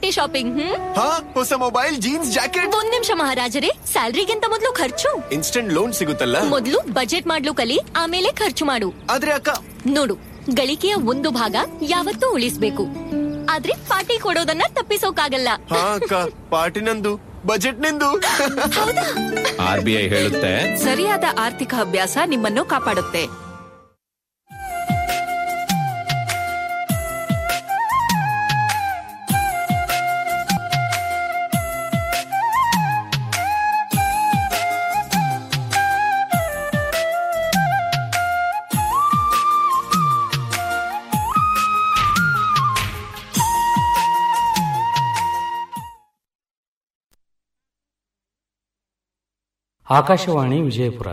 Party shopping ಹ್ಮ್ ಹಾ ಹೊಸ mobile jeans jacket ಒಂದ್ ನಿಮಿಷ ಮಹಾರಾಜರೇ ಸ್ಯಾಲ್ರಿಗಿಂತ ಮೊದಲು ಖರ್ಚು ಇನ್ಸ್ಟೆಂಟ್ ಲೋನ್ ಸಿಗುತ್ತಲ್ಲ ಮೊದಲು ಬಜೆಟ್ ಮಾಡ್ಲು ಕಲಿ ಆಮೇಲೆ ಖರ್ಚು ಮಾಡು ಆದ್ರೆ ಅಕ್ಕ ನೋಡು ಗಳಿಕೆಯ ಒಂದು ಭಾಗ ಯಾವತ್ತೂ ಉಳಿಸ್ಬೇಕು ಆದ್ರೆ ಪಾರ್ಟಿ ಕೊಡೋದನ್ನ ತಪ್ಪಿಸೋಕಾಗಲ್ಲ ಹಾ ಅಕ್ಕ ಪಾರ್ಟಿ ನಂದು ಬಜೆಟ್ ನಿಂದು ಹೌದಾ ಆರ್ ಬಿ ಐ ಹೇಳುತ್ತೆ ಸರಿಯಾದ ಆರ್ಥಿಕ ಅಭ್ಯಾಸ ನಿಮ್ಮನ್ನು ಕಾಪಾಡುತ್ತೆ ಆಕಾಶವಾಣಿ ವಿಜಯಪುರ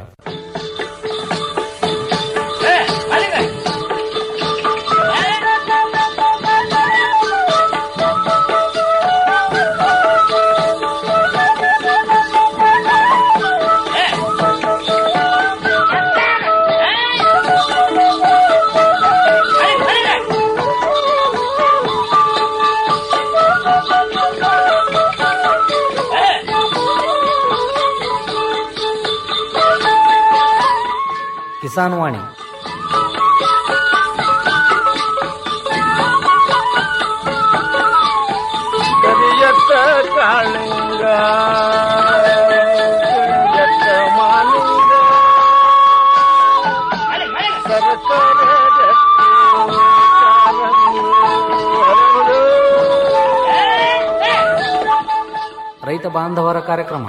ಕಿಸಾನ್ ವಾಣಿ ಕರಿಯತ್ತ ಕಾಳಿಂಗ ಕರಿಯತ್ತ ಮಾಲಿಂಗ ಸರಸರ ರತ್ನ ಕಾಲಂದು ಹರಡು. ರೈತ ಬಾಂಧವರ ಕಾರ್ಯಕ್ರಮ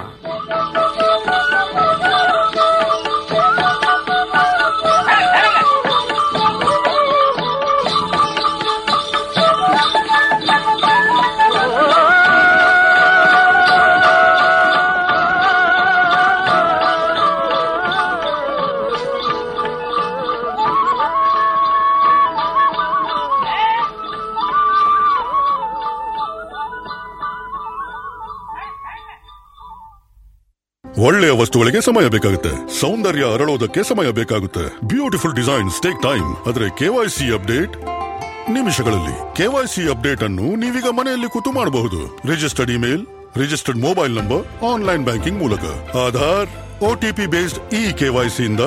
ಒಳ್ಳೆಯ ವಸ್ತುಗಳಿಗೆ ಸಮಯ ಬೇಕಾಗುತ್ತೆ ಸೌಂದರ್ಯ ಅರಳೋದಕ್ಕೆ ಸಮಯ ಬೇಕಾಗುತ್ತೆ ಬ್ಯೂಟಿಫುಲ್ ಡಿಸೈನ್ಸ್ ಟೇಕ್ ಟೈಮ್ ಆದ್ರೆ ಕೆವೈಸಿ ಅಪ್ಡೇಟ್ ನಿಮಿಷಗಳಲ್ಲಿ ಕೆವೈಸಿ ಅಪ್ಡೇಟ್ ಅನ್ನು ನೀವೀಗ ಮನೆಯಲ್ಲಿ ಕೂತು ಮಾಡಬಹುದು registered email registered mobile number online banking ಮೂಲಕ ಆಧಾರ್ ಒಟಿಪಿ ಬೇಸ್ಡ್ ಇ ಕೆವೈಸಿಯಿಂದ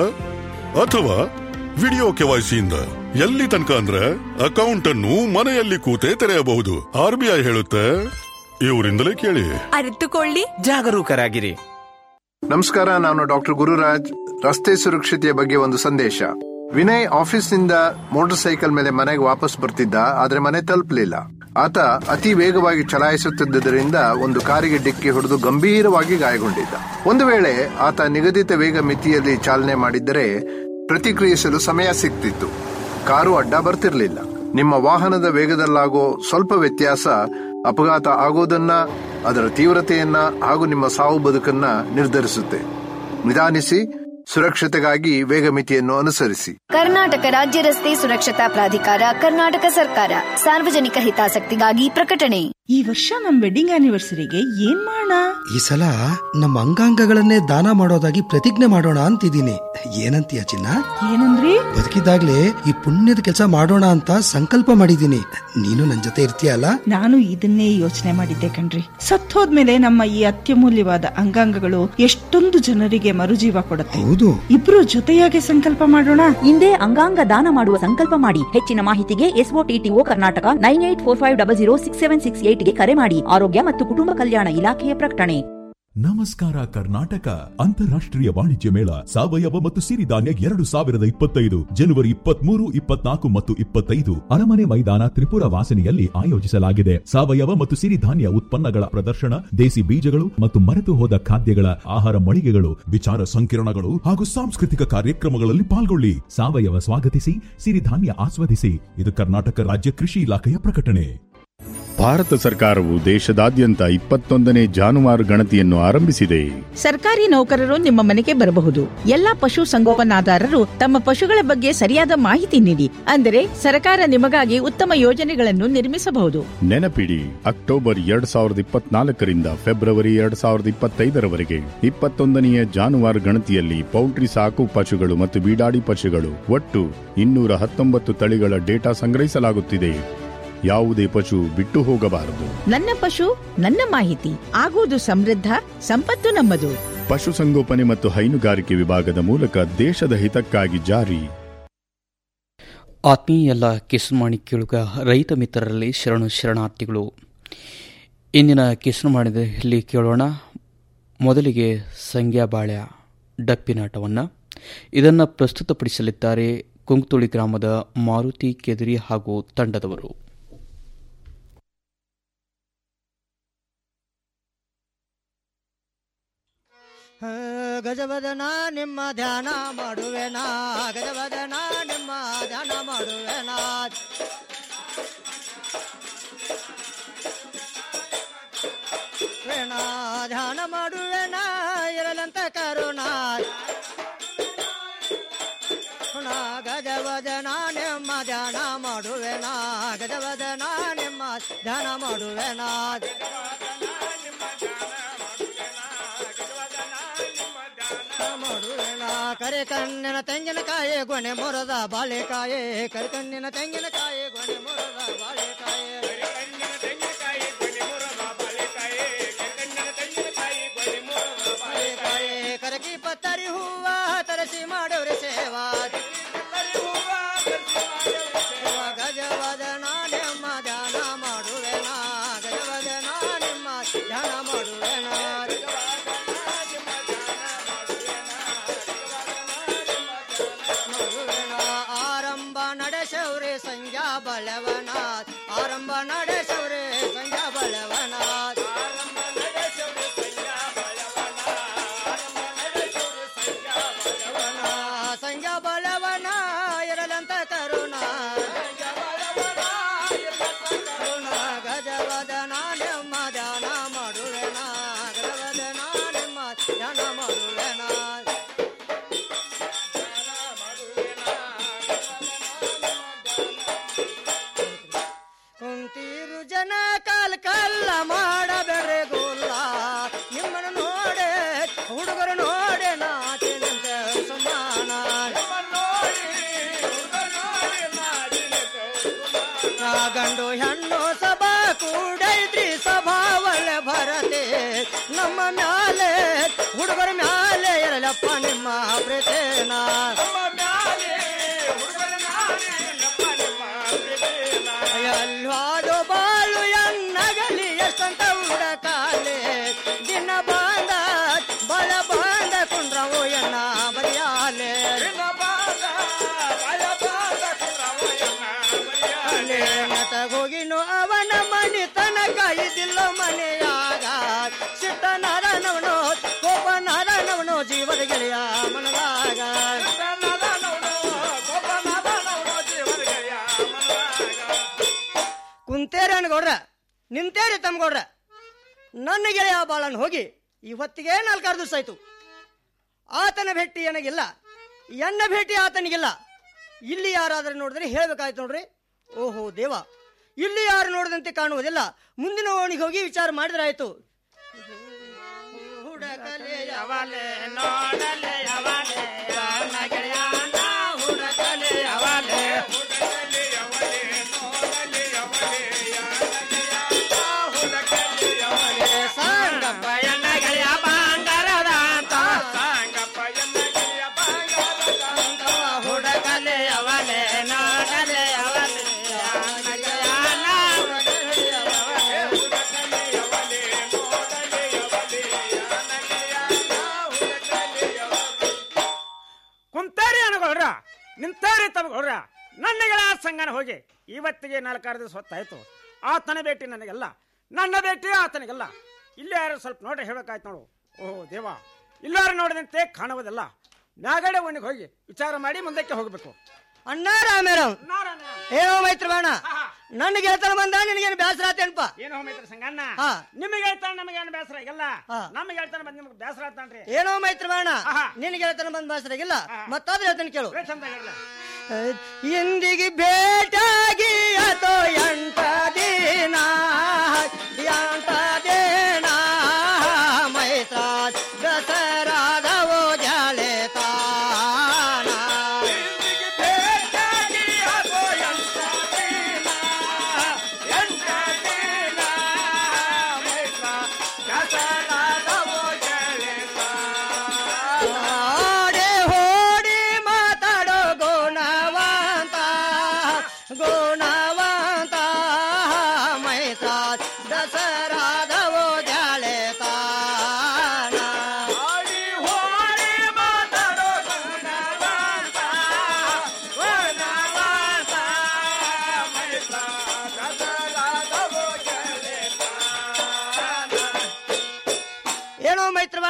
ಅಥವಾ ವಿಡಿಯೋ ಕೆವೈಸಿಯಿಂದ ಎಲ್ಲಿ ತನಕ ಅಂದ್ರೆ ಅಕೌಂಟ್ ಅನ್ನು ಮನೆಯಲ್ಲಿ ಕೂತೇ ತೆರೆಯಬಹುದು ಆರ್ ಬಿ ಐ ಹೇಳುತ್ತೆ ಇವರಿಂದಲೇ ಕೇಳಿ ಅರಿತುಕೊಳ್ಳಿ ಜಾಗರೂಕರಾಗಿರಿ ನಮಸ್ಕಾರ ನಾನು ಡಾಕ್ಟರ್ ಗುರುರಾಜ್ ರಸ್ತೆ ಸುರಕ್ಷತೆಯ ಬಗ್ಗೆ ಒಂದು ಸಂದೇಶ ವಿನಯ್ ಆಫೀಸ್ನಿಂದ ಮೋಟಾರ್ ಸೈಕಲ್ ಮೇಲೆ ಮನೆಗೆ ವಾಪಸ್ ಬರ್ತಿದ್ದ ಆದ್ರೆ ಮನೆ ತಲುಪಲಿಲ್ಲ ಆತ ಅತಿ ವೇಗವಾಗಿ ಚಲಾಯಿಸುತ್ತಿದ್ದರಿಂದ ಒಂದು ಕಾರಿಗೆ ಡಿಕ್ಕಿ ಹೊಡೆದು ಗಂಭೀರವಾಗಿ ಗಾಯಗೊಂಡಿದ್ದ ಒಂದು ವೇಳೆ ಆತ ನಿಗದಿತ ವೇಗ ಮಿತಿಯಲ್ಲಿ ಚಾಲನೆ ಮಾಡಿದ್ದರೆ ಪ್ರತಿಕ್ರಿಯಿಸಲು ಸಮಯ ಸಿಗ್ತಿತ್ತು ಕಾರು ಅಡ್ಡ ಬರ್ತಿರ್ಲಿಲ್ಲ ನಿಮ್ಮ ವಾಹನದ ವೇಗದಲ್ಲಾಗೋ ಸ್ವಲ್ಪ ವ್ಯತ್ಯಾಸ ಅಪಘಾತ ಆಗೋದನ್ನ ಅದರ ತೀವ್ರತೆಯನ್ನ ಹಾಗೂ ನಿಮ್ಮ ಸಾವು ಬದುಕನ್ನ ನಿರ್ಧರಿಸುತ್ತೆ ನಿಧಾನಿಸಿ ಸುರಕ್ಷತೆಗಾಗಿ ವೇಗ ಮಿತಿಯನ್ನು ಅನುಸರಿಸಿ ಕರ್ನಾಟಕ ರಾಜ್ಯ ರಸ್ತೆ ಸುರಕ್ಷತಾ ಪ್ರಾಧಿಕಾರ ಕರ್ನಾಟಕ ಸರ್ಕಾರ ಸಾರ್ವಜನಿಕ ಹಿತಾಸಕ್ತಿಗಾಗಿ ಪ್ರಕಟಣೆ ಈ ವರ್ಷ ನಮ್ ವೆಡ್ಡಿಂಗ್ ಆನಿವರ್ಸರಿಗೆ ಏನ್ ಮಾಡೋಣ ಈ ಸಲ ನಮ್ಮ ಅಂಗಾಂಗಗಳನ್ನೇ ದಾನ ಮಾಡೋದಾಗಿ ಪ್ರತಿಜ್ಞೆ ಮಾಡೋಣ ಅಂತಿದ್ದೀನಿ ಏನಂತೀಯ ಚಿನ್ನ ಏನಂದ್ರಿ ಬದುಕಿದಾಗ್ಲೇ ಈ ಪುಣ್ಯದ ಕೆಲಸ ಮಾಡೋಣ ಅಂತ ಸಂಕಲ್ಪ ಮಾಡಿದ್ದೀನಿ ನೀನು ನನ್ ಜೊತೆ ಇರ್ತೀಯಲ್ಲ ನಾನು ಇದನ್ನೇ ಯೋಚನೆ ಮಾಡಿದ್ದೆ ಕಣ್ರಿ ಸತ್ತೋದ್ಮೇಲೆ ನಮ್ಮ ಈ ಅತ್ಯಮೂಲ್ಯವಾದ ಅಂಗಾಂಗಗಳು ಎಷ್ಟೊಂದು ಜನರಿಗೆ ಮರುಜೀವ ಕೊಡುತ್ತೆ ಹೌದು ಇಬ್ರು ಜೊತೆಯಾಗಿ ಸಂಕಲ್ಪ ಮಾಡೋಣ ಹಿಂದೆ ಅಂಗಾಂಗ ದಾನ ಮಾಡುವ ಸಂಕಲ್ಪ ಮಾಡಿ ಹೆಚ್ಚಿನ ಮಾಹಿತಿಗೆ ಎಸ್ಒಟಿಟಿಒ Karnataka nine eight four five double zero six seven six ಏಟ್ಗೆ ಕರೆ ಮಾಡಿ ಆರೋಗ್ಯ ಮತ್ತು ಕುಟುಂಬ ಕಲ್ಯಾಣ ಇಲಾಖೆಯ ಪ್ರಕಟಣೆ ನಮಸ್ಕಾರ ಕರ್ನಾಟಕ ಅಂತಾರಾಷ್ಟ್ರೀಯ ವಾಣಿಜ್ಯ ಮೇಳ ಸಾವಯವ ಮತ್ತು ಸಿರಿಧಾನ್ಯ ಎರಡು ಸಾವಿರದ ಇಪ್ಪತ್ತೈದು ಜನವರಿ ಇಪ್ಪತ್ಮೂರು ಇಪ್ಪತ್ನಾಲ್ಕು ಮತ್ತು ಇಪ್ಪತ್ತೈದು ಅರಮನೆ ಮೈದಾನ ತ್ರಿಪುರ ವಾಸನೆಯಲ್ಲಿ ಆಯೋಜಿಸಲಾಗಿದೆ ಸಾವಯವ ಮತ್ತು ಸಿರಿಧಾನ್ಯ ಉತ್ಪನ್ನಗಳ ಪ್ರದರ್ಶನ ದೇಸಿ ಬೀಜಗಳು ಮತ್ತು ಮರೆತು ಹೋದ ಖಾದ್ಯಗಳ ಆಹಾರ ಮಳಿಗೆಗಳು ವಿಚಾರ ಸಂಕಿರಣಗಳು ಹಾಗೂ ಸಾಂಸ್ಕೃತಿಕ ಕಾರ್ಯಕ್ರಮಗಳಲ್ಲಿ ಪಾಲ್ಗೊಳ್ಳಿ ಸಾವಯವ ಸ್ವಾಗತಿಸಿ ಸಿರಿಧಾನ್ಯ ಆಸ್ವಾದಿಸಿ ಇದು ಕರ್ನಾಟಕ ರಾಜ್ಯ ಕೃಷಿ ಇಲಾಖೆಯ ಪ್ರಕಟಣೆ ಭಾರತ ಸರ್ಕಾರವು ದೇಶದಾದ್ಯಂತ ಇಪ್ಪತ್ತೊಂದನೇ ಜಾನುವಾರು ಗಣತಿಯನ್ನು ಆರಂಭಿಸಿದೆ ಸರ್ಕಾರಿ ನೌಕರರು ನಿಮ್ಮ ಮನೆಗೆ ಬರಬಹುದು ಎಲ್ಲಾ ಪಶು ಸಂಗೋಪನಾದಾರರು ತಮ್ಮ ಪಶುಗಳ ಬಗ್ಗೆ ಸರಿಯಾದ ಮಾಹಿತಿ ನೀಡಿ ಅಂದರೆ ಸರ್ಕಾರ ನಿಮಗಾಗಿ ಉತ್ತಮ ಯೋಜನೆಗಳನ್ನು ನಿರ್ಮಿಸಬಹುದು ನೆನಪಿಡಿ ಅಕ್ಟೋಬರ್ ಎರಡ್ ಸಾವಿರದ ಇಪ್ಪತ್ನಾಲ್ಕರಿಂದ ಫೆಬ್ರವರಿ ಎರಡ್ ಸಾವಿರದ ಇಪ್ಪತ್ತೈದರವರೆಗೆ ಇಪ್ಪತ್ತೊಂದನೆಯ ಜಾನುವಾರು ಗಣತಿಯಲ್ಲಿ ಪೌಲ್ಟ್ರಿ ಸಾಕು ಪಶುಗಳು ಮತ್ತು ಬೀಡಾಡಿ ಪಶುಗಳು ಒಟ್ಟು ಇನ್ನೂರ ಹತ್ತೊಂಬತ್ತು ತಳಿಗಳ ಡೇಟಾ ಸಂಗ್ರಹಿಸಲಾಗುತ್ತಿದೆ ಯಾವುದೇ ಪಶು ಬಿಟ್ಟು ಹೋಗಬಾರದು ನನ್ನ ಪಶು ನನ್ನ ಮಾಹಿತಿ ಆಗುವುದು ಸಮೃದ್ಧ ಸಂಪತ್ತು ನಮ್ಮದು ಪಶುಸಂಗೋಪನೆ ಮತ್ತು ಹೈನುಗಾರಿಕೆ ವಿಭಾಗದ ಮೂಲಕ ದೇಶದ ಹಿತಕ್ಕಾಗಿ ಜಾರಿ ಆತ್ಮೀಯ ಎಲ್ಲ ಕಿಸುಮಾಣಿ ಕೇಳುಗ ರೈತ ಮಿತ್ರರಲ್ಲಿ ಶರಣು ಶರಣಾರ್ಥಿಗಳು ಇಂದಿನ ಕಿಸುಮಾಣಿದಲ್ಲಿ ಕೇಳೋಣ ಮೊದಲಿಗೆ ಸಂಗ್ಯಾಬಾಳ್ಯ ಡಪ್ಪಿನಾಟವನ್ನು ಇದನ್ನು ಪ್ರಸ್ತುತಪಡಿಸಲಿದ್ದಾರೆ ಕುಂಕ್ತುಳಿ ಗ್ರಾಮದ ಮಾರುತಿ ಕೆದರಿ ಹಾಗೂ ತಂಡದವರು ಗಜವದನ ನಿಮ್ಮ ಧ್ಯಾನ ಮಾಡುವೆನಾ ಗಜವದನ ನಿಮ್ಮ ಧ್ಯಾನ ಮಾಡುವೆನಾ ವೇಣ ಧ್ಯಾನ ಮಾಡುವೆನ ಇರಲಂತ ಕರುಣ ಗಜವದನ ನಿಮ್ಮ ಧ್ಯಾನ ಮಾಡುವೆನ ಗಜವದನ ನಿಮ್ಮ ಧ್ಯಾನ ಮಾಡುವೆನ ಮಾಡುವೆನ ಕರೆ ಕಣ್ಣಿನ ತೆಂಗಿನಕಾಯಿ ಗೊನೆ ಮೊರದ ಬಾಳೆಕಾಯಿ ಕರೆ ಕಣ್ಣಿನ ತೆಂಗಿನಕಾಯಿ ಗೊನೆ ಮೊರದ ಬಾಳೆಕಾಯಿ ಬಾಳೆಕಾಯಿ ಕರಕಿ ಪತ್ತರಿ ಹೂವ ತರಸಿ ಮಾಡೋರೆ ಸೇವಾ ಗಜವದನ ನಿಮ್ಮ ಧ್ಯಾನ ಮಾಡುವೆನ ಗಜವದನ ನಿಮ್ಮ ಧ್ಯಾನ ಮಾಡುವೆನ ಮಾಡುವೆನ ಆರಂಭ ನಡೆಸವ್ರೆ ಸಂಧ್ಯಾ ಬಲವನಾಥ್ ಆರಂಭ ನಡೆಸವ್ರೆ ಸಂಧ್ಯಾ ಬಲವನಾಥ್ ಸಂಧ್ಯಾ ಬಲವನ ಇರಲಂತ ಕರುಣ ಗಜವದನ ನಿಮ್ಮ ಧ್ಯಾನ ಮಾಡುವೆನ ಗಜವದನ ನಿಮ್ಮ ಧ್ಯಾನ ಮಾಡುವೆನ ಕುಂತೀರು ಜನ ಕಾಲ್ ಕಲ್ಲ ಮಾಡಬೇಡ್ರೆ ಗೋಲ್ಲ ನಿಮ್ಮನ್ನು ನೋಡೆ ಹುಡುಗರು ನೋಡೆ ನಾಚಿನಂತ ಸಮಾನ ಆ ಗಂಡು ಹೆಣ್ಣು ಸಭಾ ಕೂಡೈತ್ರಿ ಸಭಾ ಒಳ್ಳೆ ಭರತೆ ನಮ್ಮ ಮ್ಯಾಲೆ ಹುಡುಗರ ಮ್ಯಾಲೆ ಇರಲಪ್ಪ ನಿಮ್ಮ ಪ್ರೀತೇನ ಎಲ್ಲಾದು ಬಾಳು ಎನ್ನಗಲಿ ಎಷ್ಟಂತ ಹುಡಕಾಲೆ ದಿನ ಬಾಂದ ಬಲ ಬಾಂದ ಕುಂಡ್ರವು ಎನ್ನ ಬರಿಯಾಲೆ ತಗೋಗಿನು ಅವನ ಮನೆ ತನಕ ಇದಿಲ್ಲ ಮನೆಯಾಗ ಸಿಟ್ಟ ನಾರಾಯಣವನು ಕೋಪ ನಾರಾಯಣವನು ಜೀವದ ಗೆಳೆಯ ಮನದಾಗ ಕುಂತೇರನ್ ಗೌಡ್ರ ನಿಂತೇರಿ ತಮ್ಗೌಡ್ರ ನನ್ನ ಗೆಳೆಯ ಬಾಳನ್ ಹೋಗಿ ಇವತ್ತಿಗೆ ನಾಲ್ಕಾರು ದಿವಸ ಆಯ್ತು ಆತನ ಭೇಟಿ ನನಗಿಲ್ಲ ಎನ್ನ ಭೇಟಿ ಆತನಿಗಿಲ್ಲ ಇಲ್ಲಿ ಯಾರಾದರೂ ನೋಡಿದ್ರೆ ಹೇಳ್ಬೇಕಾಯ್ತು ನೋಡ್ರಿ ಓಹೋ ದೇವ ಇಲ್ಲಿ ಯಾರು ನೋಡದಂತೆ ಕಾಣುವುದಿಲ್ಲ ಮುಂದಿನ ಓಣಿಗೆ ಹೋಗಿ ವಿಚಾರ ಮಾಡಿದ್ರೆ ಆಯ್ತು ಹುಡಕಲೆ ಯವಲೆ ನೋಡಲೆ ಯವಲೆ ನನ್ನ ಗೆಳೆಯನ ಹುಡಕಲೆ ಯವಲೆ ಸಂಗಪ್ಪ ಎನ್ನ ಗೆಳೆಯ ಬಂಗಾರದ ಅಂತ ಹುಡಕಲೆ ಯವಲೆ ನೋಡಲೆ ಯವಲೆ ನನ್ನ ಗೆಳೆಯನ ಕುಂತಾರಿ ಅನಗೌಡ್ರ ನಿಂತಾರಿ ತಮಗೌಡ್ರ ನನ್ನಗಳ ಸಂಗನ ಹೋಗಿ ಇವತ್ತಿಗೆ ನಾಲ್ಕಾರು ದಿವಸ ಹೊತ್ತಾಯ್ತು ಆತನ ಭೇಟಿ ನನಗೆಲ್ಲ ನನ್ನ ಭೇಟಿ ಆತನಿಗೆಲ್ಲ ಇಲ್ಲಿ ಯಾರು ಸ್ವಲ್ಪ ನೋಡಿ ಹೇಳ್ಬೇಕಾಯ್ತು ನೋಡು ಓಹೋ ದೇವ ಇಲ್ಲಾರು ನೋಡಿದಂತೆ ಕಾಣುವುದಿಲ್ಲ ಮ್ಯಾಗಡೆ ಒಣ್ಣಿಗೆ ಹೋಗಿ ವಿಚಾರ ಮಾಡಿ ಮುಂದಕ್ಕೆ ಹೋಗಬೇಕು ಅಣ್ಣ ರಾಮೇರಾವ್ ಏನೋ ಮೈತ್ರ ಬಾಣ ನನ್ನ ಗೆಳತನ ಬಂದ ನಿನಗೇನು ಬೇಸರ ಆತೇನಪ್ಪ ಏನೋ ಮೈತ್ರ ಸಂಗಣ್ಣ ಹಾ. ನಿಮಗೆ ಹೇಳ್ತಾನೆ ನಮಗೆ ಏನು ಬೇಸರ ಇಲ್ಲ ನಮಗೆ ಹೇಳ್ತಾನೆ ಬಂದು ನಿಮ್ಗೆ ಬೇಸರ ಆತಾನ್ರಿ ಏನೋ ಮೈತ್ರ ಬಾಣ ನಿನ್ನ ಗೆಳತನ ಬಂದ ಬೇಸರ ಆಗಿಲ್ಲ ಮತ್ತಾದ್ರೆ ಹೇಳ್ತಾನೆ ಕೇಳು ಚಂದ ಹೇಳ ಎಂದಿಗೆ ಭೇಟಾಗಿ ಆತೋ ಎಂಟ ದಿನ ಎಂಟ ದಿನ ಮೈತ್ರ ದಸರಾದವೋ ಜಾಳೆ ತಾನ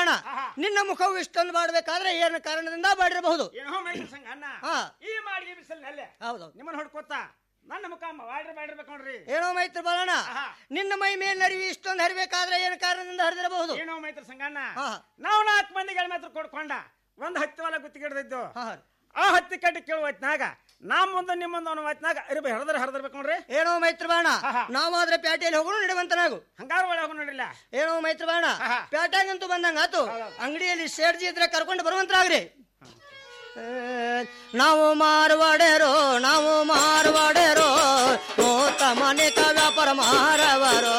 ಬಾಣ ನಿನ್ನ ಮುಖವು ಇಷ್ಟೊಂದು ಮಾಡಬೇಕಾದ್ರೆ ಏನು ಕಾರಣದಿಂದ ಮಾಡಿರಬಹುದು ಏನೋ ಮೈತ್ರಿ ಸಂಘ ಅನ್ನ ಹಾ. ಈ ಮಾಡಿಗೆ ಬಿಸಿಲಿನಲ್ಲೇ ಹೌದು ನಿಮ್ಮನ್ನ ಹೊಡ್ಕೋತ ನನ್ನ ಮುಖ ಮಾಡಿರ್ ಮಾಡಿರ್ಬೇಕು ನೋಡ್ರಿ ಏನೋ ಮೈತ್ರಿ ಬಾಳಣ್ಣ ನಿನ್ನ ಮೈ ಮೇಲಿನ ಅರಿವಿ ಇಷ್ಟೊಂದು ಹರಿಬೇಕಾದ್ರೆ ಏನು ಕಾರಣದಿಂದ ಹರಿದಿರಬಹುದು ಏನೋ ಮೈತ್ರಿ ಸಂಗಣ್ಣ ಹಾ. ನಾವು ನಾಲ್ಕು ಮಂದಿಗೆ ಮಾತ್ರ ಕೊಡ್ಕೊಂಡ ಒಂದ್ ಹತ್ತಿ ಹೊಲ ಗುತ್ತಿಗೆ ಹಿಡ್ದಿದ್ದು ಆ ಹತ್ತಿ ಕಟ್ಟಿ ಕೇಳುವ ಹೊತ್ನಾಗ ನಾ ಮುಂದೆ ನಿಮ್ಮ ಮುಂದೆ ಅನ್ನೋ ಹೊತ್ನಾಗ ಅರಿಬಿ ಹರಿದ್ರೆ ಹರಿದಿರ್ಬೇಕು ನೋಡ್ರಿ ಏನೋ ಮೈತ್ರಿ ಬಾಣ ನಾವು ಆದ್ರೆ ಪ್ಯಾಟೆಯಲ್ಲಿ ಹೋಗೋಣ ನಡೆವಂತನಾಗು ಹಂಗಾರ ಒಳಗೆ ಹೋಗೋಣ ನೋಡ್ರಿಲ್ಲ ಏನೋ ಮೈತ್ರಿ ಬಾಣ ಪ್ಯಾಟ್ಯಾಗಂತೂ ಬಂದಂಗ ಆತು ಅಂಗಡಿಯಲ್ಲಿ ಶೇರ್ಜಿ ಇದ್ರೆ ಕರ್ಕೊಂಡು ಬರುವಂತರಾಗ್ರಿ ಆ, ನಾವು ಮಾರವಾಡೆರೋ ನಾವು ಮಾರವಾಡೆರೋ ಮೋತ ಮನೆಕ ವ್ಯಾಪಾರ ಮಾರವರು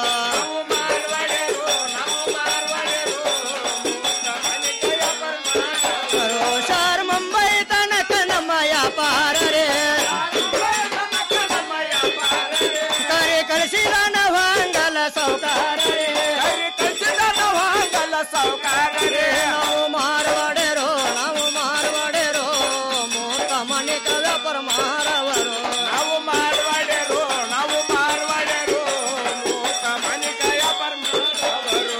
ಸರ್ ಮುಂಬೈ ತನಕ ನಮ್ಮ ವ್ಯಾಪಾರ ರೇ ಕರೆ ಕಳಿಸಿದ ನವಾಂಗಲ ಸೌಕಾರ ನಾವು ಮಾರವಾಡೆರೋ ನಾವು ಮಾರವಾಡೆರೋ ಮೋತ ಮನೆಕ ವ್ಯಾಪಾರ ಮಾರವರು ನಾವು ಮಾರವಾಡೆರು ನಾವು ಮಾರವಾಡೆರು ಮೂಕ ಮನಿಕ ವ್ಯಾಪಾರ ಮಾಡೋರು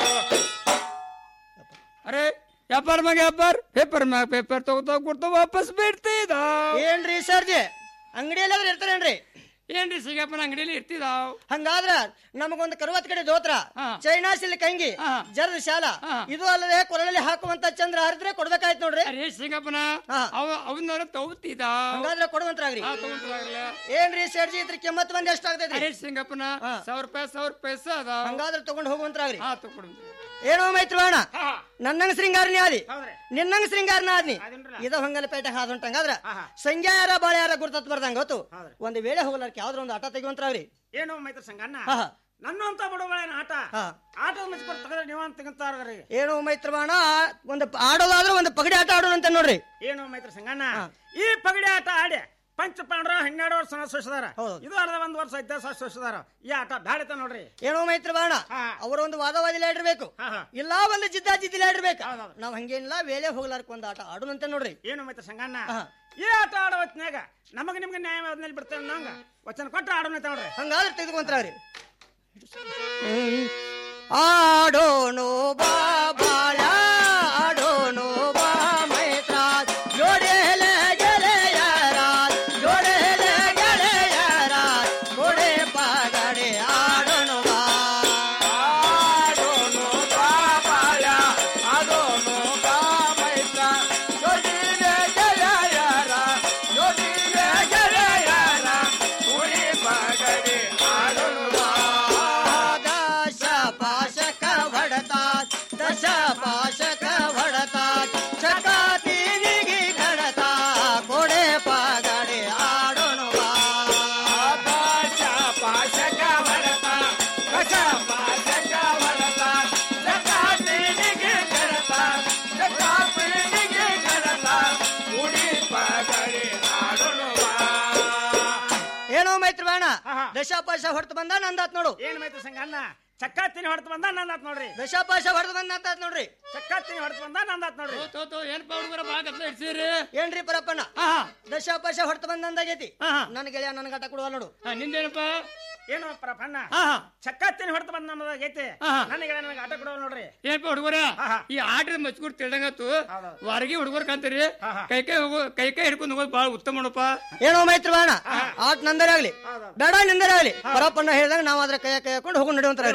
ಅರೆ ವ್ಯಾಪಾರ ಮ್ಯಾಗ ವ್ಯಾಪಾರ ಪೇಪರ್ ಮ್ಯಾಗ ಪೇಪರ್ ತಗೋತಾ ಕೊಡ್ತಾ ವಾಪಸ್ ಬಿಡ್ತಿದ ಏನ್ರಿ ಸರ್ಜಿ ಅಂಗಡಿಯಲ್ಲಿ ಇರ್ತಾರೇನ್ರಿ ಏನ್ರಿ ಸಿಗಪ್ಪನ ಅಂಗಡಿಯಲ್ಲಿ ಇರ್ತಿದಾವ್ ಹಂಗಾದ್ರ ನಮಗೊಂದು ಕರುವತ್ ಕಡೆ ದೋತ್ರ ಚೈನಾ ಸಿಲ್ಕ್ ಅಂಗಿ ಜರದ ಶಾಲ ಇದು ಅಲ್ಲದೆ ಕೊರಳಲ್ಲಿ ಹಾಕುವಂತ ಚಂದ್ರ ಹರಿದ್ರೆ ಕೊಡ್ಬೇಕಾಯ್ತು ನೋಡ್ರಿ ಅರೇ ಸಿಗಪ್ಪನ ಅವ ಅವನ್ನ ತಗೋತಿದ ಹಂಗಾದ್ರೆ ಕೊಡುವಂತ್ರಾಗ್ರಿ ತಗೊಂಡ್ರಾಗ್ಲ ಏನ್ರಿ ಸರ್ಜಿ ಇದ್ರ ಕೆಮ್ಮತ್ ಬಂದ್ ಎಷ್ಟಾಗ್ತೈತ್ರಿ ಅರೇ ಸಿಂಗಪ್ಪನ ಸಾವಿರ ರೂಪಾಯಿ ಸಾವಿರ ರೂಪಾಯಿ ಅದ ಹಂಗಾದ್ರೆ ತಗೊಂಡ್ ಹೋಗುವಂತ್ರಾಗ್ರಿ ಹಾ ತಗೊಂಡು ಏನೋ ಮೈತ್ರವಾಣ ನನ್ನಂಗ ಶೃಂಗಾರನಿ ಆದಿ ನಿನ್ನಂಗ ಶೃಂಗಾರನ ಆದ್ನಿ ಇದ ಹೊಂಗಲ ಪೇಟೆ ಹಾದುಂಟಂಗಾದ್ರ ಸಂಖ್ಯಾ ಯಾರ ಬಾಳೆ ಯಾರ ಗುರ್ತತ್ ಬರ್ದಂಗ ಗೊತ್ತು ಒಂದ್ ವೇಳೆ ಹೋಗ್ಲಾರ್ಕ ಯಾವ್ದ್ರ ಒಂದು ಆಟ ತೆಗಿವಂತ್ರಾಗ್ರಿ ಏನೋ ಮೈತ್ರಿ ಸಂಗಣ್ಣ ಹಾ, ಹಾ. ನನ್ನಂತ ಬಡವಳೇನ ಆಟ ಹಾ. ಆಟದ ಮಚ್ಕೊಡ್ ತೆಗೆದ್ರೆ ನೀವು ಅಂತ ತೆಗಂತಾರ್ರಿ ಏನೋ ಮೈತ್ರವಾಣ ಒಂದು ಆಡೋದಾದ್ರೆ ಒಂದು ಪಗಡಿ ಆಟ ಆಡೋಣ ಅಂತ ನೋಡ್ರಿ ಏನೋ ಮೈತ್ರಿ ಸಂಗಣ್ಣ ಈ ಪಗಡಿ ಆಟ ಆಡಿ ಪಂಚ ಪಾಂಡ್ರ ಹನ್ನೆರಡು ವರ್ಷ ಸೋಸಿದಾರ ಇದು ಅರ್ಧ ಒಂದ್ ವರ್ಷ ಐದು ವರ್ಷ ಸೋಸಿದಾರ ಈ ಆಟ ಬ್ಯಾಡತ ನೋಡ್ರಿ ಏನೋ ಮೈತ್ರವಾಣ ಅವರ ಒಂದು ವಾದವಾದಿಲ ಇಡ್ಬೇಕು ಇಲ್ಲ ಒಂದು ಜಿದ್ದ ಜಿದ್ದಿಲ ಇಡ್ಬೇಕು ನಾವ್ ಹಂಗೇನಿಲ್ಲ ವೇಳೆ ಹೋಗ್ಲಾರ್ಕ ಒಂದು ಆಟ ಆಡೋಣಂತ ನೋಡ್ರಿ ಏನು ಮೈತ್ರಿ ಸಂಗಣ್ಣ ಈ ಆಟ ಆಡೋ ಹೊತ್ನ್ಯಾಗ ನಮಗ ನಿಮ್ಗೆ ನ್ಯಾಯ ಆದ್ಮೇಲೆ ಬಿಡ್ತೇವೆ ನಂಗ ವಚನ ಕೊಟ್ಟು ಆಡೋಣ ಅಂತ ನೋಡ್ರಿ ಹಂಗಾದ್ರೆ ತೆಗೆದುಕೊಂತ್ರಾಗ್ರಿ ಆಡೋನು ಬಾ ಬಾಳ ಆಡೋನು ಬಾ ಮೈತ್ರ ಜೋಡೆಲೆ ಗೆಳೆಯರ ಜೋಡೆಲೆ ಗೆಳೆಯರ ಕೊಡೆ ಪಾಗಡೆ ಆಡೋನು ಬಾ ಆಡೋನು ಬಾ ಬಾಳ ಆಡೋನು ಬಾ ಮೈತ್ರ ಜೋಡಿಲೆ ಗೆಳೆಯರ ಜೋಡಿಲೆ ಗೆಳೆಯರ ಕುಡಿ ಬಗಡಿ ಆಡೋನು ಬಾ ದಶ ಪಾಶಕ ಹೊಡತಾತ್ ದಶ ಪಾಶಕ ಹೊಡತಾತ್ ಚಕಾತಿನಿಗೆ ಕಡತಾ ಕೊಡೆ ಪಾಗಡೆ ಆಡೋಣ ಬಾ ಆಕಾಶ ಪಾಶಕ ಹೊರತ ಕಸ ಪಾಶಕ ಹೊರತ ಜಗಾತಿನಿಗೆ ಕರತ ಜಗಾತಿನಿಗೆ ಕರತ ಕುಡಿ ಪಗಡಿ ಆಡೋಣ ಏನೋ ಮೈತ್ರಿ ಬೇಣ ದಶಾಪಾಶ ಹೊರತು ಬಂದ ನಂದಾತ್ ನೋಡು ಏನ್ ಮೈತ್ರಿ ಸಂಗಣ್ಣ ಚಕ್ಕಾತಿನಿ ಹೊಡ್ತು ಬಂದ ನಂದಾತ್ ನೋಡ್ರಿ ದಶಾಪಾಶ ಹೊರತು ಬಂದ ನಂದಾತ್ ನೋಡ್ರಿ ಚಕ್ಕಾತಿನಿ ಹೊಡ್ತು ಬಂದ ನಂದಾತ್ ನೋಡ್ರಿ ಏನಪ್ಪ ಹುಡುಗರ ಬಾಗ ಇಡ್ಸಿರಿ ಏನ್ರಿ ಪರಪ್ಪಣ್ಣ ದಶಾಪಾಶ ಹೊರತು ಬಂದ ನಂದಾಗೈತಿ ನನ್ನ ಗೆಳೆಯ ನನಗೆ ಆಟ ಕೊಡುವ ನೋಡು ನಿಂದೇನಪ್ಪ ಏನು ಪ್ರಪನ್ನ ಚಕ್ಕಾತಿನಿ ಹೊಡ್ತು ಬಂದ ನನ್ನದಾಗೈತಿ ನನಗೆ ನನಗೆ ಆಟ ಕೊಡೋ ನೋಡ್ರಿ ಏನಪ್ಪ ಹುಡುಗರ ಈ ಆಟದ ಮಚ್ಕೂರ್ ತಿಳ್ದಂಗತ್ತು ವಾರಗಿ ಹುಡುಗರ್ ಕಾಂತೀರಿ ಕೈ ಕೈ ಹೋಗೋ ಕೈ ಕೈ ಹಿಡ್ಕೊಂಡು ಹೋಗೋದು ಬಹಳ ಉತ್ತಮ ನೋಡಪ್ಪ ಏನೋ ಮೈತ್ರಿ ಬೇಣ ಆಟ ನಂದರೆ ಆಗ್ಲಿ ಬೇಡ ನಿಂದರೆ ಆಗ್ಲಿ ಪರಪ್ಪಣ್ಣ ಹೇಳಿದಾಗ ನಾವು ಅದ್ರ ಕೈ ಕೈ ಹಾಕೊಂಡು ಹೋಗಿ ನಡೆಯುವಂತಾರ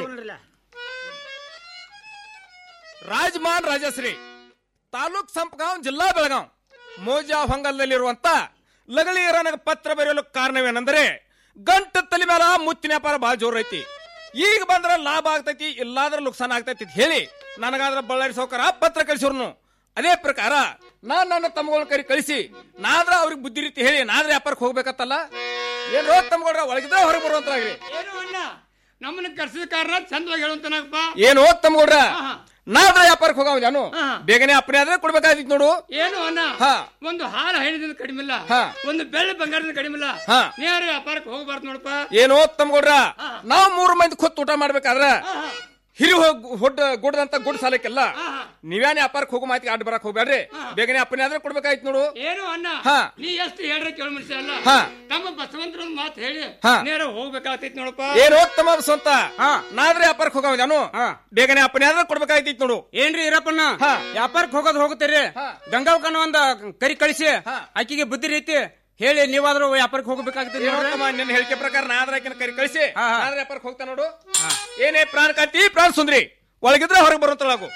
ರಾಜಮಾನ್ ರಾಜಶ್ರೀ ತಾಲೂಕ್ ಸಂಪಗಾಂವ್ ಜಿಲ್ಲಾ ಬೆಳಗಾಂ ಮೋಜಾ ಹೊಂಗಲ್ದಲ್ಲಿರುವಂತ ಲಗಳಿಯರನಗ ಪತ್ರ ಬರೆಯಲು ಕಾರಣವೇನೆಂದರೆ ಗಂಟು ತಲೆ ಮೇಲ ಮುತ್ತಿನ ವ್ಯಾಪಾರ ಬಹಳ ಜೋರ್ ಐತಿ ಈಗ ಬಂದ್ರ ಲಾಭ ಆಗ್ತೈತಿ ಇಲ್ಲಾದ್ರ ನುಕ್ಸಾನ ಆಗ್ತೈತಿ ಅಂತ ಹೇಳಿ ನನಗಾದ್ರ ಬಳ್ಳಾರಿ ಸೌಕರ ಪತ್ರ ಕಳಿಸಿರ್ನು ಅದೇ ಪ್ರಕಾರ ನಾನ್ ನನ್ನ ತಮ್ಮಗಳನ್ನ ಕರಿ ಕಳಿಸಿ ನಾದ್ರ ಅವ್ರಿಗೆ ಬುದ್ಧಿ ರೀತಿ ಹೇಳಿ ನಾದ್ರ ವ್ಯಾಪಾರಕ್ಕೆ ಹೋಗ್ಬೇಕತ್ತಲ್ಲ ಏನ್ ರೋಗ ತಮ್ಮಗಳ ಒಳಗಿದ್ರೆ ಹೊರಗೆ ಬರುವಂತಾಗ್ರಿ ಏನು ಅಣ್ಣ ನಮ್ಮನ್ನ ಕರ್ಸಿದ ಕಾರಣ ಚಂದವಾಗಿ ಹೇಳುವಂತನಪ್ಪ ಏನು ತಮ್ಮಗೌಡ್ರ ನಾದ್ರ ವ್ಯಾಪಾರಕ್ಕೆ ಹೋಗವ ನಾನು ಬೇಗನೆ ಅಪ್ಪನೇ ಆದ್ರೆ ಕೊಡ್ಬೇಕಾಗಿತ್ತು ನೋಡು ಏನು ಅಣ್ಣ ಹಾ. ಒಂದು ಹಾಲು ಹೈನದಿಂದ ಕಡಿಮೆ ಇಲ್ಲ ಹಾ. ಒಂದು ಬೆಳ್ಳಿ ಬಂಗಾರದಿಂದ ಕಡಿಮೆ ಇಲ್ಲ ಹಾ. ನೇರ ವ್ಯಾಪಾರಕ್ಕೆ ಹೋಗಬಾರ್ದು ನೋಡಪ್ಪ ಏನೋ ತಮ್ಮಗೌಡ್ರ ನಾವ್ ಮೂರು ಮಂದಿ ಕೊತ್ತು ಊಟ ಮಾಡ್ಬೇಕಾದ್ರ ಹಿರಿ ಹೋಗ್ ಹೊಡ್ ಗುಡ್ದಂತ ಗುಡ್ ಸಾಲಕ್ಕೆಲ್ಲ ನೀವ್ಯಾನೇ ವ್ಯಾಪಾರಕ್ಕೆ ಹೋಗೋ ಮಾತಿಗೆ ಅಡ್ಡ ಬರಕ್ ಹೋಗ್ಬೇಡ್ರಿ ಬೇಗನೆ ಅಪ್ಪನೇ ಆದ್ರೆ ಕೊಡ್ಬೇಕಾಯ್ತು ನೋಡು ಏನು ಅಣ್ಣ ಹಾ. ನೀ ಎಷ್ಟು ಹೇಳ್ರೆ ಕೇಳ ಮನುಷ್ಯ ಅಲ್ಲ ಹಾ. ತಮ್ಮ ಬಸವಂತರ ಒಂದು ಮಾತು ಹೇಳಿ ಹಾ. ನೇರ ಹೋಗ್ಬೇಕಾಗ್ತೈತಿ ನೋಡಪ್ಪ ಏನು ತಮ್ಮ ಸ್ವಂತ ನಾದ್ರೆ ವ್ಯಾಪಾರಕ್ಕೆ ಹೋಗವ ನಾನು ಬೇಗನೆ ಅಪ್ಪನೇ ಆದ್ರೆ ಕೊಡ್ಬೇಕಾಯ್ತಿತ್ತು ನೋಡು ಏನ್ರಿ ಇರಪ್ಪಣ್ಣ ವ್ಯಾಪಾರಕ್ಕೆ ಹೋಗೋದು ಹೋಗುತ್ತೀರಿ ಗಂಗಾವಕನ ಒಂದ ಕರಿ ಕಳಿಸಿ ಆಕಿಗೆ ಬುದ್ಧಿ ರೀತಿ ಹೇಳಿ ನೀವಾದ್ರೂ ವ್ಯಾಪಾರಕ್ಕೆ ಹೋಗ್ಬೇಕಾಗ್ತದೆ ಏನೋ ತಮ್ಮ ನಿನ್ನ ಹೇಳಿಕೆ ಪ್ರಕಾರ ನಾ ಆದ್ರೆ ಆಕಿನ ಕರಿ ಕಳಿಸಿ ನಾದ್ರೆ ವ್ಯಾಪಾರಕ್ಕೆ ಹೋಗ್ತಾ ನೋಡು ಏನೇ ಪ್ರಾಣ ಕಾಂತಿ ಪ್ರಾಣ ಸುಂದ್ರಿ ಒಳಗಿದ್ರೆ ಹೊರಗೆ ಬರುವಂತಳಾಗು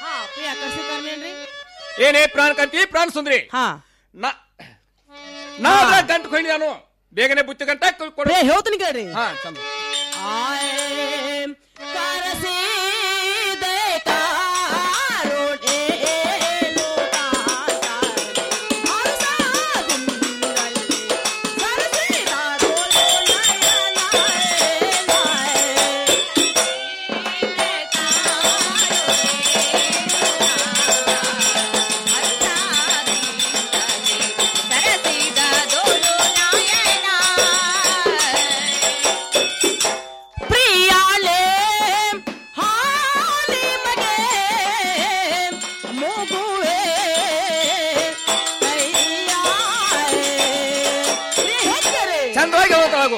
ಏನೇ ಪ್ರಾಣ ಕಾಂತಿ ಪ್ರಾಣ ಸುಂದ್ರಿ ನಾ ನಾ ಆದ್ರೆ ಗಂಟು ಕೊಂಡಿ ನಾನು ಬೇಗನೆ ಬುತ್ತಿ ಗಂಟ ಕೊಡು ಹೇಳ್ತೀನಿ ಕೇಳ್ರಿ ಹಾ ಚಂದ ಪ್ರಿಯಾಲೇ ಹಾಲಿ ಮಗೆ ಮೂಗುವೆ ಚಂದವಾಗಿ ಹೋಗ್ತಾಳಾಗು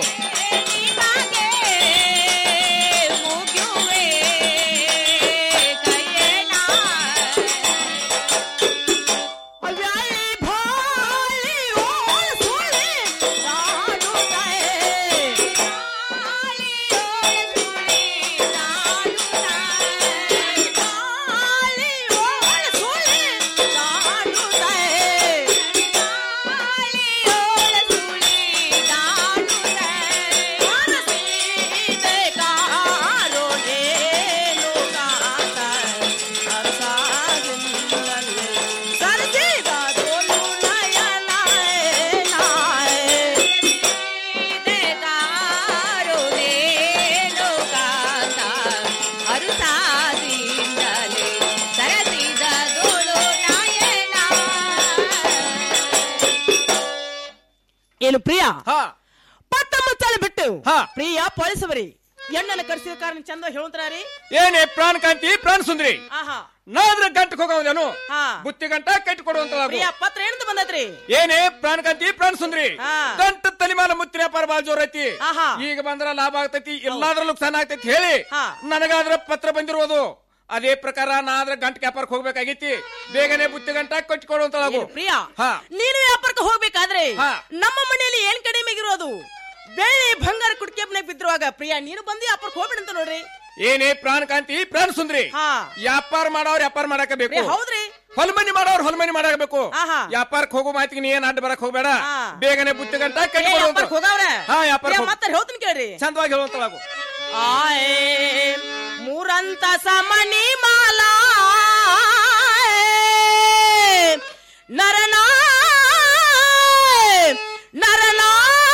ಏನು ಪ್ರಿಯ ಪಟ್ಟ ಮುಚ್ಚಾಲೆ ಬಿಟ್ಟು ಪ್ರಿಯ ಪೊಲೀಸವರಿ ಎಣ್ಣನ ಕರ್ಸಿದ ಕಾರಣ ಚಂದ ಹೇಳುತ್ತಾರಿ ಏನೇ ಪ್ರಾಣ ಕಾಂತಿ ಪ್ರಾಣ ಸುಂದ್ರಿ ಆಹಾ ನಾದ್ರೆ ಗಂಟು ಹೋಗವನು ಹಾ. ಬುತ್ತಿ ಗಂಟ ಕಟ್ಟಿ ಕೊಡುವಂತಳಾಗು ಪ್ರಿಯ ಪತ್ರ ಏನಂತ ಬಂದತ್ರಿ ಏನೇ ಪ್ರಾಣ ಕಾಂತಿ ಪ್ರಾಣ ಸುಂದ್ರಿ ಹಾ. ಗಂಟು ತಲಿಮಾನ ಮುತ್ತಿನ ವ್ಯಾಪಾರ ಬಾಳ ಜೋರ್ ಐತಿ ಆಹಾ. ಈಗ ಬಂದ್ರ ಲಾಭ ಆಗ್ತೈತಿ ಎಲ್ಲಾದ್ರಲ್ಲೂ ನುಕ್ಸಾನ ಆಗ್ತೈತಿ ಹೇಳಿ ನನಗಾದ್ರ ಪತ್ರ ಬಂದಿರೋದು ಅದೇ ಪ್ರಕಾರ ನಾ ಆದ್ರೆ ಗಂಟು ವ್ಯಾಪಾರಕ್ಕೆ ಹೋಗ್ಬೇಕಾಗೈತಿ ಬೇಗನೆ ಬುತ್ತಿ ಗಂಟ ಕಟ್ಟಿ ಕೊಡುವಂತಳಾಗು ಪ್ರಿಯ ಹಾ ನೀನು ವ್ಯಾಪಾರಕ್ಕೆ ಹೋಗ್ಬೇಕಾದ್ರೆ ನಮ್ಮ ಮನೆಯಲ್ಲಿ ಏನ್ ಕಡಿಮೆಗಿರೋದು ಬೆಳ್ಳಿ ಬಂಗಾರ ಕುಟ್ಕೆಬ್ನ ಬಿದ್ದಿರುವಾಗ ಪ್ರಿಯ ನೀನು ಬಂದು ವ್ಯಾಪಾರಕ್ಕೆ ಹೋಗ್ಬಿಡಂತ ನೋಡ್ರಿ ಏನೇ ಪ್ರಾಣ ಕಾಂತಿ ಪ್ರಾಣ ಸುಂದ್ರಿ ವ್ಯಾಪಾರ ಮಾಡೋರ್ ವ್ಯಾಪಾರ ಮಾಡಕ ಬೇಕು ಏ, ಹೌದ್ರಿ? ಹೊಲ್ಮನಿ ಮಾಡೋರ್ ಹೊಲ್ಮನಿ ಮಾಡಬೇಕು ಆಹಾ. ವ್ಯಾಪಾರಕ್ಕೆ ಹೋಗೋ ಮಾತಿಗೆ ನೀ ಏನ್ ಅಡ್ಡ ಬರಕ್ ಹೋಗ್ಬೇಡ ಬೇಗನೆ ಬುತ್ತಿ ಗಂಟ ಕಟ್ಟಿ ಏ, ಕೊಡುವಂತ ವ್ಯಾಪಾರಕ್ಕೆ ಹೋಗವ್ರೆ? ಹಾ ವ್ಯಾಪಾರ ಏ, ಮತ್ತೆ ಹೇಳ್ತೀನಿ ಕೇಳ್ರಿ ಚಂದವಾಗಿ ಹೇಳುವಂತಳಾಗು ಆಯೇ ಮೂರಂತ ಸಮನಿ ಮಾಲಾ ನರನಾ ನರನಾ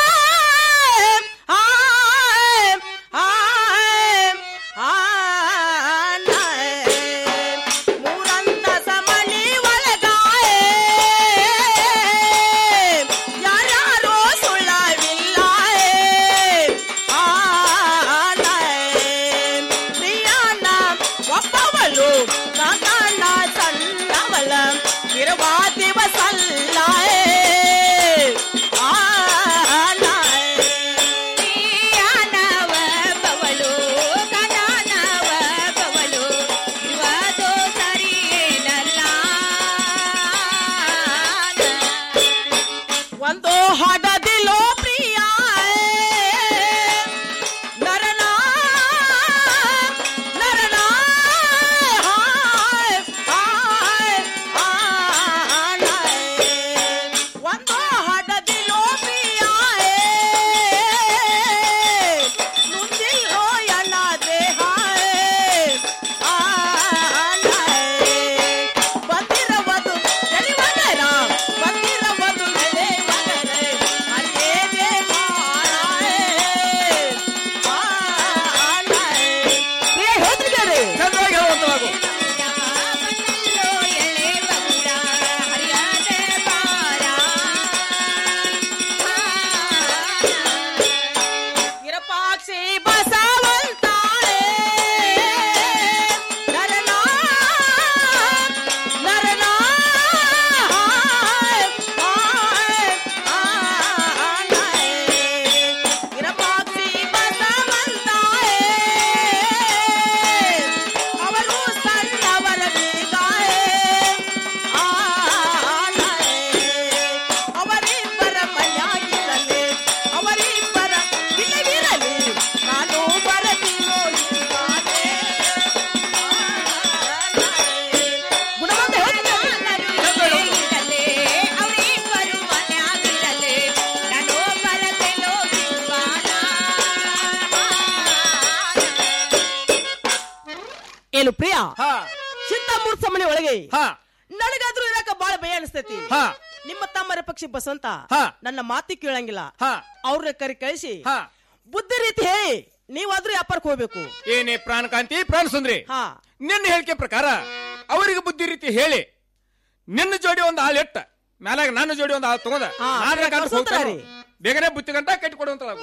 ಆಯ್, ಆಯ್, ಆಯ್, ಮೂರಂತ ಸಮನಿ ಒಳಗಾಯೇ ಯಾರ್ಯಾರೋ ಸುಳ್ಳವಿಲ್ಲ ಪ್ರಿಯಾನ ಒಬ್ಬವಳು ಮಗನ ಸಣ್ಣವಳ ಇರುವ ದಿವಸಲ್ಲ ಒಂದು ಹಡದಿಲೋ ಪ್ರಿಯ ನರನ ನರನ ಹಾಯ್, ಹಾಯ್, ಹಾಯ್. ಒಂದು ಹಡದಿಲೋ ಪ್ರಿಯ ನುಂದಿಲ್ಲೋ ಎನ್ನ ದೇಹ ಬಂದಿರವದು ಎಳಿವದರ ಬಂದಿರವದು ಎಳೆವದರ ಅಲ್ಲೇನೆ ಚಂದವಾಗಿ ಹೇಳುವಂತಳಾಗು ವಿರಪಾಕ್ಷಿ ಬಸವಂತಾಳೆ ಏನು ಪ್ರಿಯ ಚಿಂತ ಮೂರ್ ಸಮನೆ ಒಳಗೆ ನನಗಾದ್ರೂ ಇರಾಕ ಬಾಳ ಭಯ ಅನಿಸ್ತೈತಿ ಹಾ. ನಿಮ್ಮ ತಮ್ಮರ ಪಕ್ಷಿ ಬಸವಂತ ಹಾ. ನನ್ನ ಮಾತಿ ಕೇಳಂಗಿಲ್ಲ ಹಾ. ಅವ್ರನ್ನ ಕರಿ ಕಳಿಸಿ ಹಾ. ಬುದ್ಧಿ ರೀತಿ ಹೇಳಿ ನೀವಾದ್ರೂ ವ್ಯಾಪಾರಕ್ಕೆ ಹೋಗ್ಬೇಕು ಏನೇ ಪ್ರಾಣಕಾಂತಿ ಪ್ರಾಣ ಸುಂದ್ರಿ ಹಾ ನಿನ್ನ ಹೇಳಿಕೆ ಪ್ರಕಾರ ಅವರಿಗೆ ಬುದ್ಧಿ ರೀತಿ ಹೇಳಿ ನಿನ್ನ ಜೋಡಿ ಒಂದು ಹಾಳು ಎಟ್ಟ ಮ್ಯಾಲಾಗ ನನ್ನ ಜೋಡಿ ಒಂದು ಹಾಳು ತಗೊಂಡ ಹಾ, ನಾನ್ ಬೇಗ ಗಂಟು ಕಳ್ಸೋತ್ರ ಹೋಗ್ತಾನು. ರೀ. ಬೇಗನೆ ಬುತ್ತಿ ಗಂಟ ಕಟ್ಟಿ ಕೊಡುವಂತಳಾಗು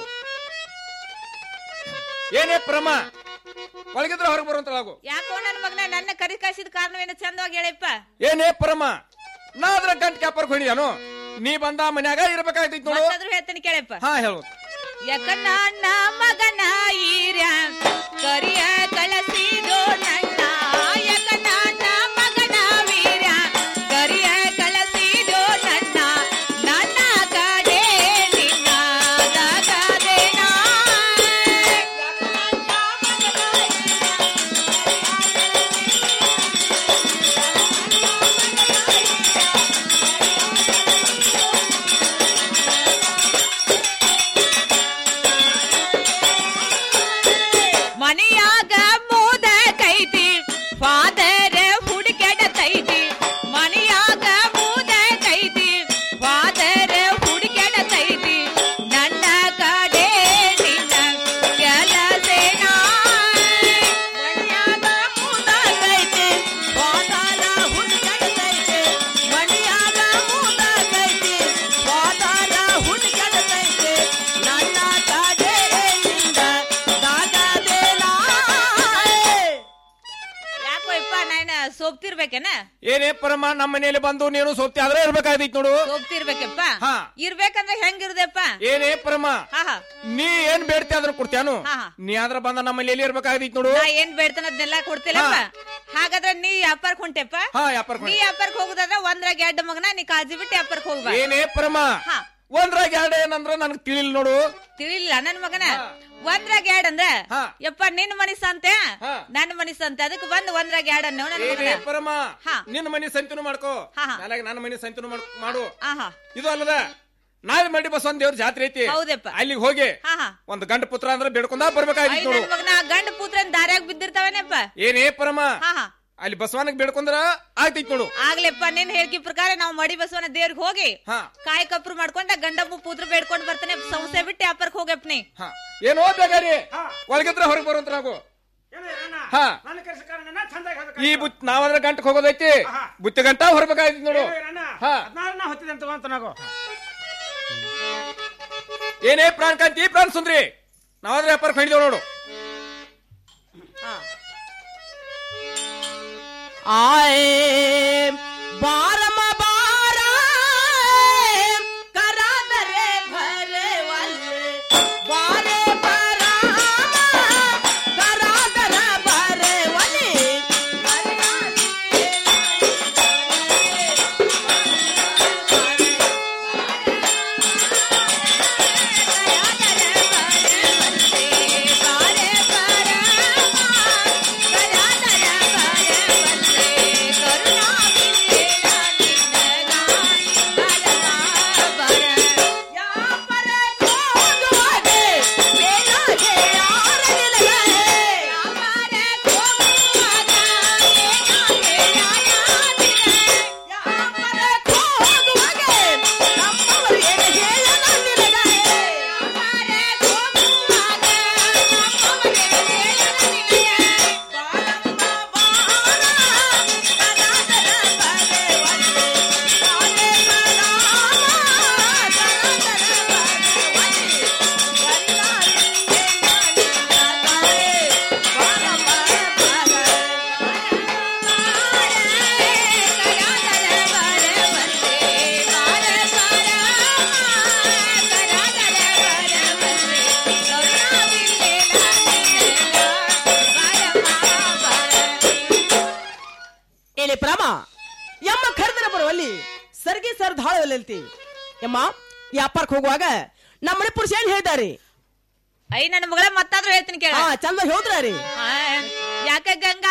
ಏನೇ ಪ್ರಮ ಒಳಗಿದ್ರೆ ಹೊರಗೆ ಬರುವಂತಳಾಗು ಯಾಕೋ ನನ್ನ ಮಗನ ನನ್ನ ಕರಿ ಕಳಿಸಿದ ಕಾರಣವೇನು ಚಂದವಾಗಿ ಹೇಳಿಪ್ಪ ಏನೇ ಪರಮ ನಾ ಅದ್ರ ಗಂಟ್ ಕ್ಯಾಪರ್ಗೆ ಹೊಡಿಯಾನು ನೀ ಬಂದ ಮನ್ಯಾಗ ಇರ್ಬೇಕಾಗ್ತೈತಿ ನೋಡು ಮತ್ತಾದ್ರೂ ಹೇಳ್ತೀನಿ ಕೇಳಪ್ಪ ಹಾ ಹೇಳು ಯಾಕ ನನ್ನ ಮಗನ ಈರ್ಯ ಕರಿಯ ಕಳಸಿದೋ ನನ್ನ ಯಾಕ ನನ್ನ ಮಗನ ವೀರ್ಯ ಕರಿಯ ಕಳಸಿದೋ ನನ್ನ ನನ್ನ ಕಡೆ ನಿನ್ನ ದಾದಾದೇನ ಮನೆಯಾಗ ಮೋದ ಕೈತಿ ಫಾದರ್ ಹುಡುಕೆಡತೈತಿ ಮನೆಯಾಗ ಮೋದ ಕೈತಿ ಫಾದರ್ ಹುಡುಕೆಡತೈತಿ ನನ್ನ ಕಡೆ ನಿನ್ನ ಕೆಲಸೇನ ಮನೆಯಾಗ ಮೋದ ಕೈತಿ ಫಾದರ್ ಹುಡುಕೆಡತೈತಿ ಮನೆಯಾಗ ಮೋದ ಕೈತಿ ಫಾದರ್ ಹುಡುಕೆಡತೈತಿ ನನ್ನ ಕಡೆ ನಿನ್ನ ಯಾಕೋ ಇಪ್ಪ ನಾನು ಸೋಪ್ತಿರ್ಬೇಕೇನ ಏನೇ ಪರಮ ನಮ್ಮ ಮನೆಯಲ್ಲಿ ಬಂದು ನೀನು ಸೋಪ್ತಿ ಆದ್ರೆ ಇರ್ಬೇಕಾಗ್ತೈತಿ ನೋಡು ಸೋಪ್ತಿರ್ಬೇಕಪ್ಪ ಹಾ. ಇರ್ಬೇಕಂದ್ರೆ ಹೆಂಗಿರುದಪ್ಪ ಏನೇ ಪರಮ ಹಾ ಹಾ ನೀ ಏನ್ ಬೇಡ್ತಿ ಆದ್ರೂ ಕೊಡ್ತ್ಯಾನು ಹಾ, ಹಾ. ನೀ ಆದ್ರ ಬಂದ ನಮ್ಮ ಮನೆಯಲ್ಲಿ ಇರ್ಬೇಕಾಗ್ತೈತಿ ನೋಡು ನಾ ಏನ್ ಬೇಡ್ತಾನ ಅದನ್ನೆಲ್ಲ ಕೊಡ್ತಿಲ್ಲಪ್ಪ ಹಾಗಾದ್ರೆ ನೀ ವ್ಯಾಪಾರಕ್ಕೆ ಹೊಂಟೆಪ್ಪ ಹಾ ವ್ಯಾಪಾರ ನೀ ವ್ಯಾಪಾರಕ್ಕೆ ಹೋಗುದಾದ್ರೆ ಒಂದ್ರಾಗ ಎರಡು ಮಗನ ನೀ ಕಾಳಜಿ ಬಿಟ್ಟು ವ್ಯಾಪಾರಕ್ಕೆ ಹೋಗ್ಬಾ ಏನೇ ಪರಮ ಹಾ. ಒಂದ್ರಾಗ ಎರಡು ಏನಂದ್ರ ನನಗ್ ತಿಳಿಲ್ ನೋಡು ತಿಳಿಲಿಲ್ಲ ನನ್ ಮಗನ ಒಂದ್ರಾಗ ಎರಡ್ ಅಂದ್ರ ಯಪ್ಪ ನಿನ್ ಮನಿ ಸಂತೆ ನನ್ನ ಮನಿ ಸಂತೆ ಅದಕ್ಕೆ ಬಂದ್ ಒಂದ್ರಾಗ ಎರಡ್ ಅನ್ನೋ ನನ್ ಏನೇ ಮಗನ ಪರಮ ಹಾ. ನಿನ್ನ ಮನೆ ಸಂತಿನೂ ಮಾಡ್ಕೋ ಹಾ, ಹಾ. ನಾಳೆಗೆ ನನ್ನ ಮನೆ ಸಂತಿನೂ ಮಾಡ್- ಮಾಡು ಆಹಾ ಇದು ಅಲ್ಲದ ನಾಳೆ ಮಡಿ ಬಸವನ್ ದೇವ್ರ ಜಾತ್ರೆ ಐತಿ ಹೌದಪ್ಪ. ಅಲ್ಲಿಗೆ ಹೋಗಿ ಹಾ ಹಾ ಒಂದ್ ಗಂಡ ಪುತ್ರ ಅಂದ್ರೆ ಬೇಡ್ಕೊಂಡ ಬರ್ಬೇಕಾಗಿತ್ತು ಐ ನೋಡು ನನ್ ಮಗನ ಗಂಡ ಪುತ್ರನ್ ದಾರ್ಯಾಗ ಬಿದ್ದಿರ್ತಾವನೇಪ್ಪ ಏನೇ ಪರಮ ಹಾ ಹಾ ಅಲ್ಲಿ ಬಸವನಿಗೆ ಬೇಡ್ಕೊಂಡ್ರ ಆಗ್ತೈತಿ ನೋಡು ಆಗ್ಲೆಪ್ಪ ನಿನ್ ಹೇಳಿಕೆ ಪ್ರಕಾರ ನಾವು ಮಡಿ ಬಸವನ ದೇವ್ರಿಗೆ ಹೋಗಿ ಹಾ. ಕಾಯಿ ಕಪ್ರು ಮಾಡ್ಕೊಂಡ ಗಂಡಮ್ಮ ಪೂತ್ರ ಬೇಡ್ಕೊಂಡ್ ಬರ್ತಾನೆ ಸಂಸ್ಥೆ ಬಿಟ್ಟು ವ್ಯಾಪಾರಕ್ಕೆ ಹೋಗಪ್ಪ ನೀ ಹಾ ಏನೋ ಬೇಕಾರಿ ಒಳಗಿದ್ರೆ ಹೊರಗೆ ಬರುವಂತರಾಗು ಹಾ ಈ ಬುತ್ ನಾವಾದ್ರೆ ಗಂಟಕ್ಕೆ ಹೋಗೋದೈತಿ ಬುತ್ತಿ ಗಂಟ ಹೊರಬೇಕಾಯ್ತು ನೋಡು ಹಾ ಹದಿನಾರನ ಹೊತ್ತಿದೆ ಅಂತ ತಗೊಂತ ನಾವು ಏನೇ ಪ್ರಾಣ ಕಾಂತಿ ಪ್ರಾಣ ಸುಂದ್ರಿ ನಾವಾದ್ರೆ ವ್ಯಾಪಾರ ಕಂಡಿದ್ದೇವೆ ನೋಡು ಆಯೇ ಬಾರಮ ಬಾರ ಕರಾದರೆ ಭರೆ ವಲ್ಲೆ ಬಾರೆ ಬರ ಕರಾದರ ಭರೆ ವಲಿ ಎಲೆ ಪ್ರಾಮ ಯಮ್ಮ ಕರೆದರ ಬರುವಲ್ಲಿ ಸರ್ಗಿ ಸರ್ ಧಾಳವಲ್ಲಂತಿ ಯಮ್ಮ ವ್ಯಾಪಾರಕ್ಕೆ ಹೋಗುವಾಗ ನಮ್ಮ ಪುರುಷ ಏನ್ ಹೇಳಿದಾರೆ ಐ ನನ್ನ ಮಗಳ ಮತ್ತಾದ್ರೂ ಹೇಳ್ತೀನಿ ಕೇಳ ಹಾ ಚಂದ ಹೋದ್ರಿ ಯಾಕ ಗಂಗಾ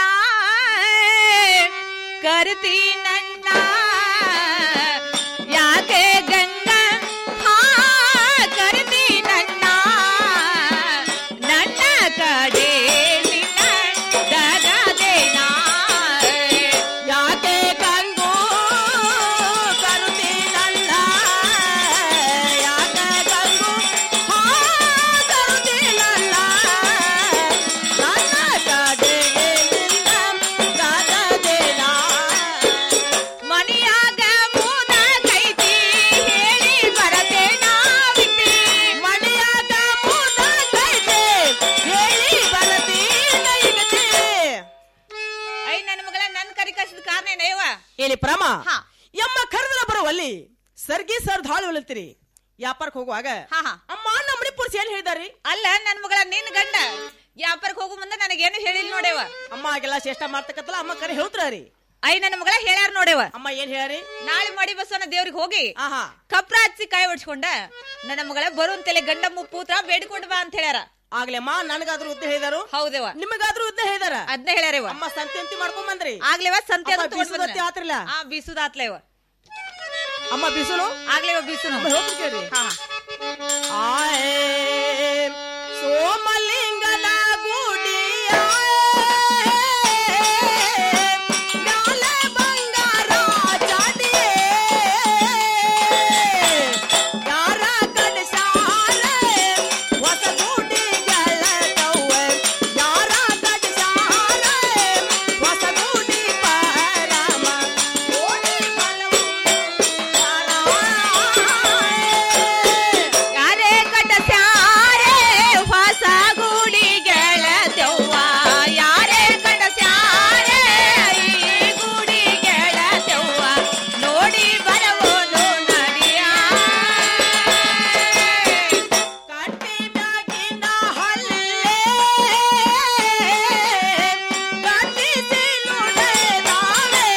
ಕರ್ತಿ ನನ್ನ ಯಾಕೆ ಗಂಗಾ ಹಾ ಕರ್ತಿ ನನ್ನ ನನ್ನ ಕಡೆ ನಿನ್ನ ದಗದೇನ ಏನೇನೇವ ಏನಿ ಪ್ರಮ ಎಮ್ಮ ಕರೆದ್ರ ಬರುವಲ್ಲಿ ಸರ್ಗಿ ಸರ್ ಧಾಳು ಹೊಲತ್ತೀರಿ ವ್ಯಾಪಾರಕ್ಕೆ ಹೋಗುವಾಗ ಅಮ್ಮ ನಮ್ಮಡಿ ಪುರುಷ ಏನ್ ಹೇಳಿದಾರಿ ಅಲ್ಲ ನನ್ ಮಗಳ ನಿನ್ ಗಂಡ ವ್ಯಾಪಾರಕ್ಕೆ ಹೋಗು ಮುಂದೆ ನನಗೇನು ಹೇಳಿಲ್ಲ ನೋಡೇವ ಅಮ್ಮ ಆಗೆಲ್ಲ ಚೇಷ್ಟ ಮಾಡ್ತಕ್ಕತ್ತಲ್ಲ ಅಮ್ಮ ಕರೆ ಹೇಳ್ತಾರಿ ಐ ನನ್ನ ಮಗಳ ಹೇಳ್ಯಾರ ನೋಡೇವ ಅಮ್ಮ ಏನ್ ಹೇಳ್ಯಾರಿ ನಾಳೆ ಮಾಡಿ ಬಸವನ ದೇವ್ರಿಗೆ ಹೋಗಿ ಕಪ್ರ ಹಚ್ಚಿ ಕಾಯಿ ಹೊಡ್ಸ್ಕೊಂಡ ನನ್ನ ಮಗಳ ಬರುವಂತೆಲೆ ಗಂಡ ಪೂತ್ರ ಬೇಡಿಕೊಂಡು ಬಾ ಅಂತ ಹೇಳ್ಯಾರ ಆಗ್ಲೇಮ್ಮ ನನಗಾದ್ರೂ ಉದ್ದ ಹೇಳಿದಾರು ಹೌದೇವ ನಿಮಗಾದ್ರೂ ಉದ್ದ ಹೇಳಿದಾರ ಅದ್ನ ಹೇಳ್ಯಾರೇವ ಅಮ್ಮ ಸಂತೆ ಅಂತಿ ಮಾಡ್ಕೊಂಡ್ ಬಂದ್ರಿ ಆಗ್ಲೇವ ಸಂತೆ ಅಮ್ಮ, ಅದು ತಗೊಂಡ್ ಬೀಸುದತ್ತಿ ಬಂದ್ರೆ. ಆತ್ರಲ್ಲ? ಆ ಬೀಸುದಾತ್ಲೇವ ಅಮ್ಮ ಬಿಸುನು ಆಗ್ಲೇವ ಬೀಸುನು ಅಮ್ಮ ಹೇಳ್ತೀನಿ ಕೇಳ್ರಿ ಆಯೇ ಸೋಮಲಿಂಗನ ಗುಡಿಯ ಮ್ಯಾಲ ಬಂಗಾರ ಜಾಡಿಯೇ ಯಾರ ಕಡಸಾರೆ ಹೊಸ ಗುಡಿಗಳ ಕವ್ವೆ ಯಾರ ಕಡಸಾರೆ ಹೊಸ ಗುಡಿ ಪರಮ ಓಡಿ ಯಾರೇ ಕಟಸ್ಯಾರೆ ಹೊಸ ಗುಡಿಗಳ ದೆವ್ವ ಯಾರೇ ಕಟಸ್ಯಾರೆ ಈ ಗುಡಿಗಳ ದೆವ್ವ ನೋಡಿ ಬರಬಹುದು ನಡಿಯ ಕಟ್ಟಿ ಮ್ಯಾಗಿನ ಹಲ್ಲೆ ಗಟ್ಟಿಸಿ ನುಡಿದಾವೆ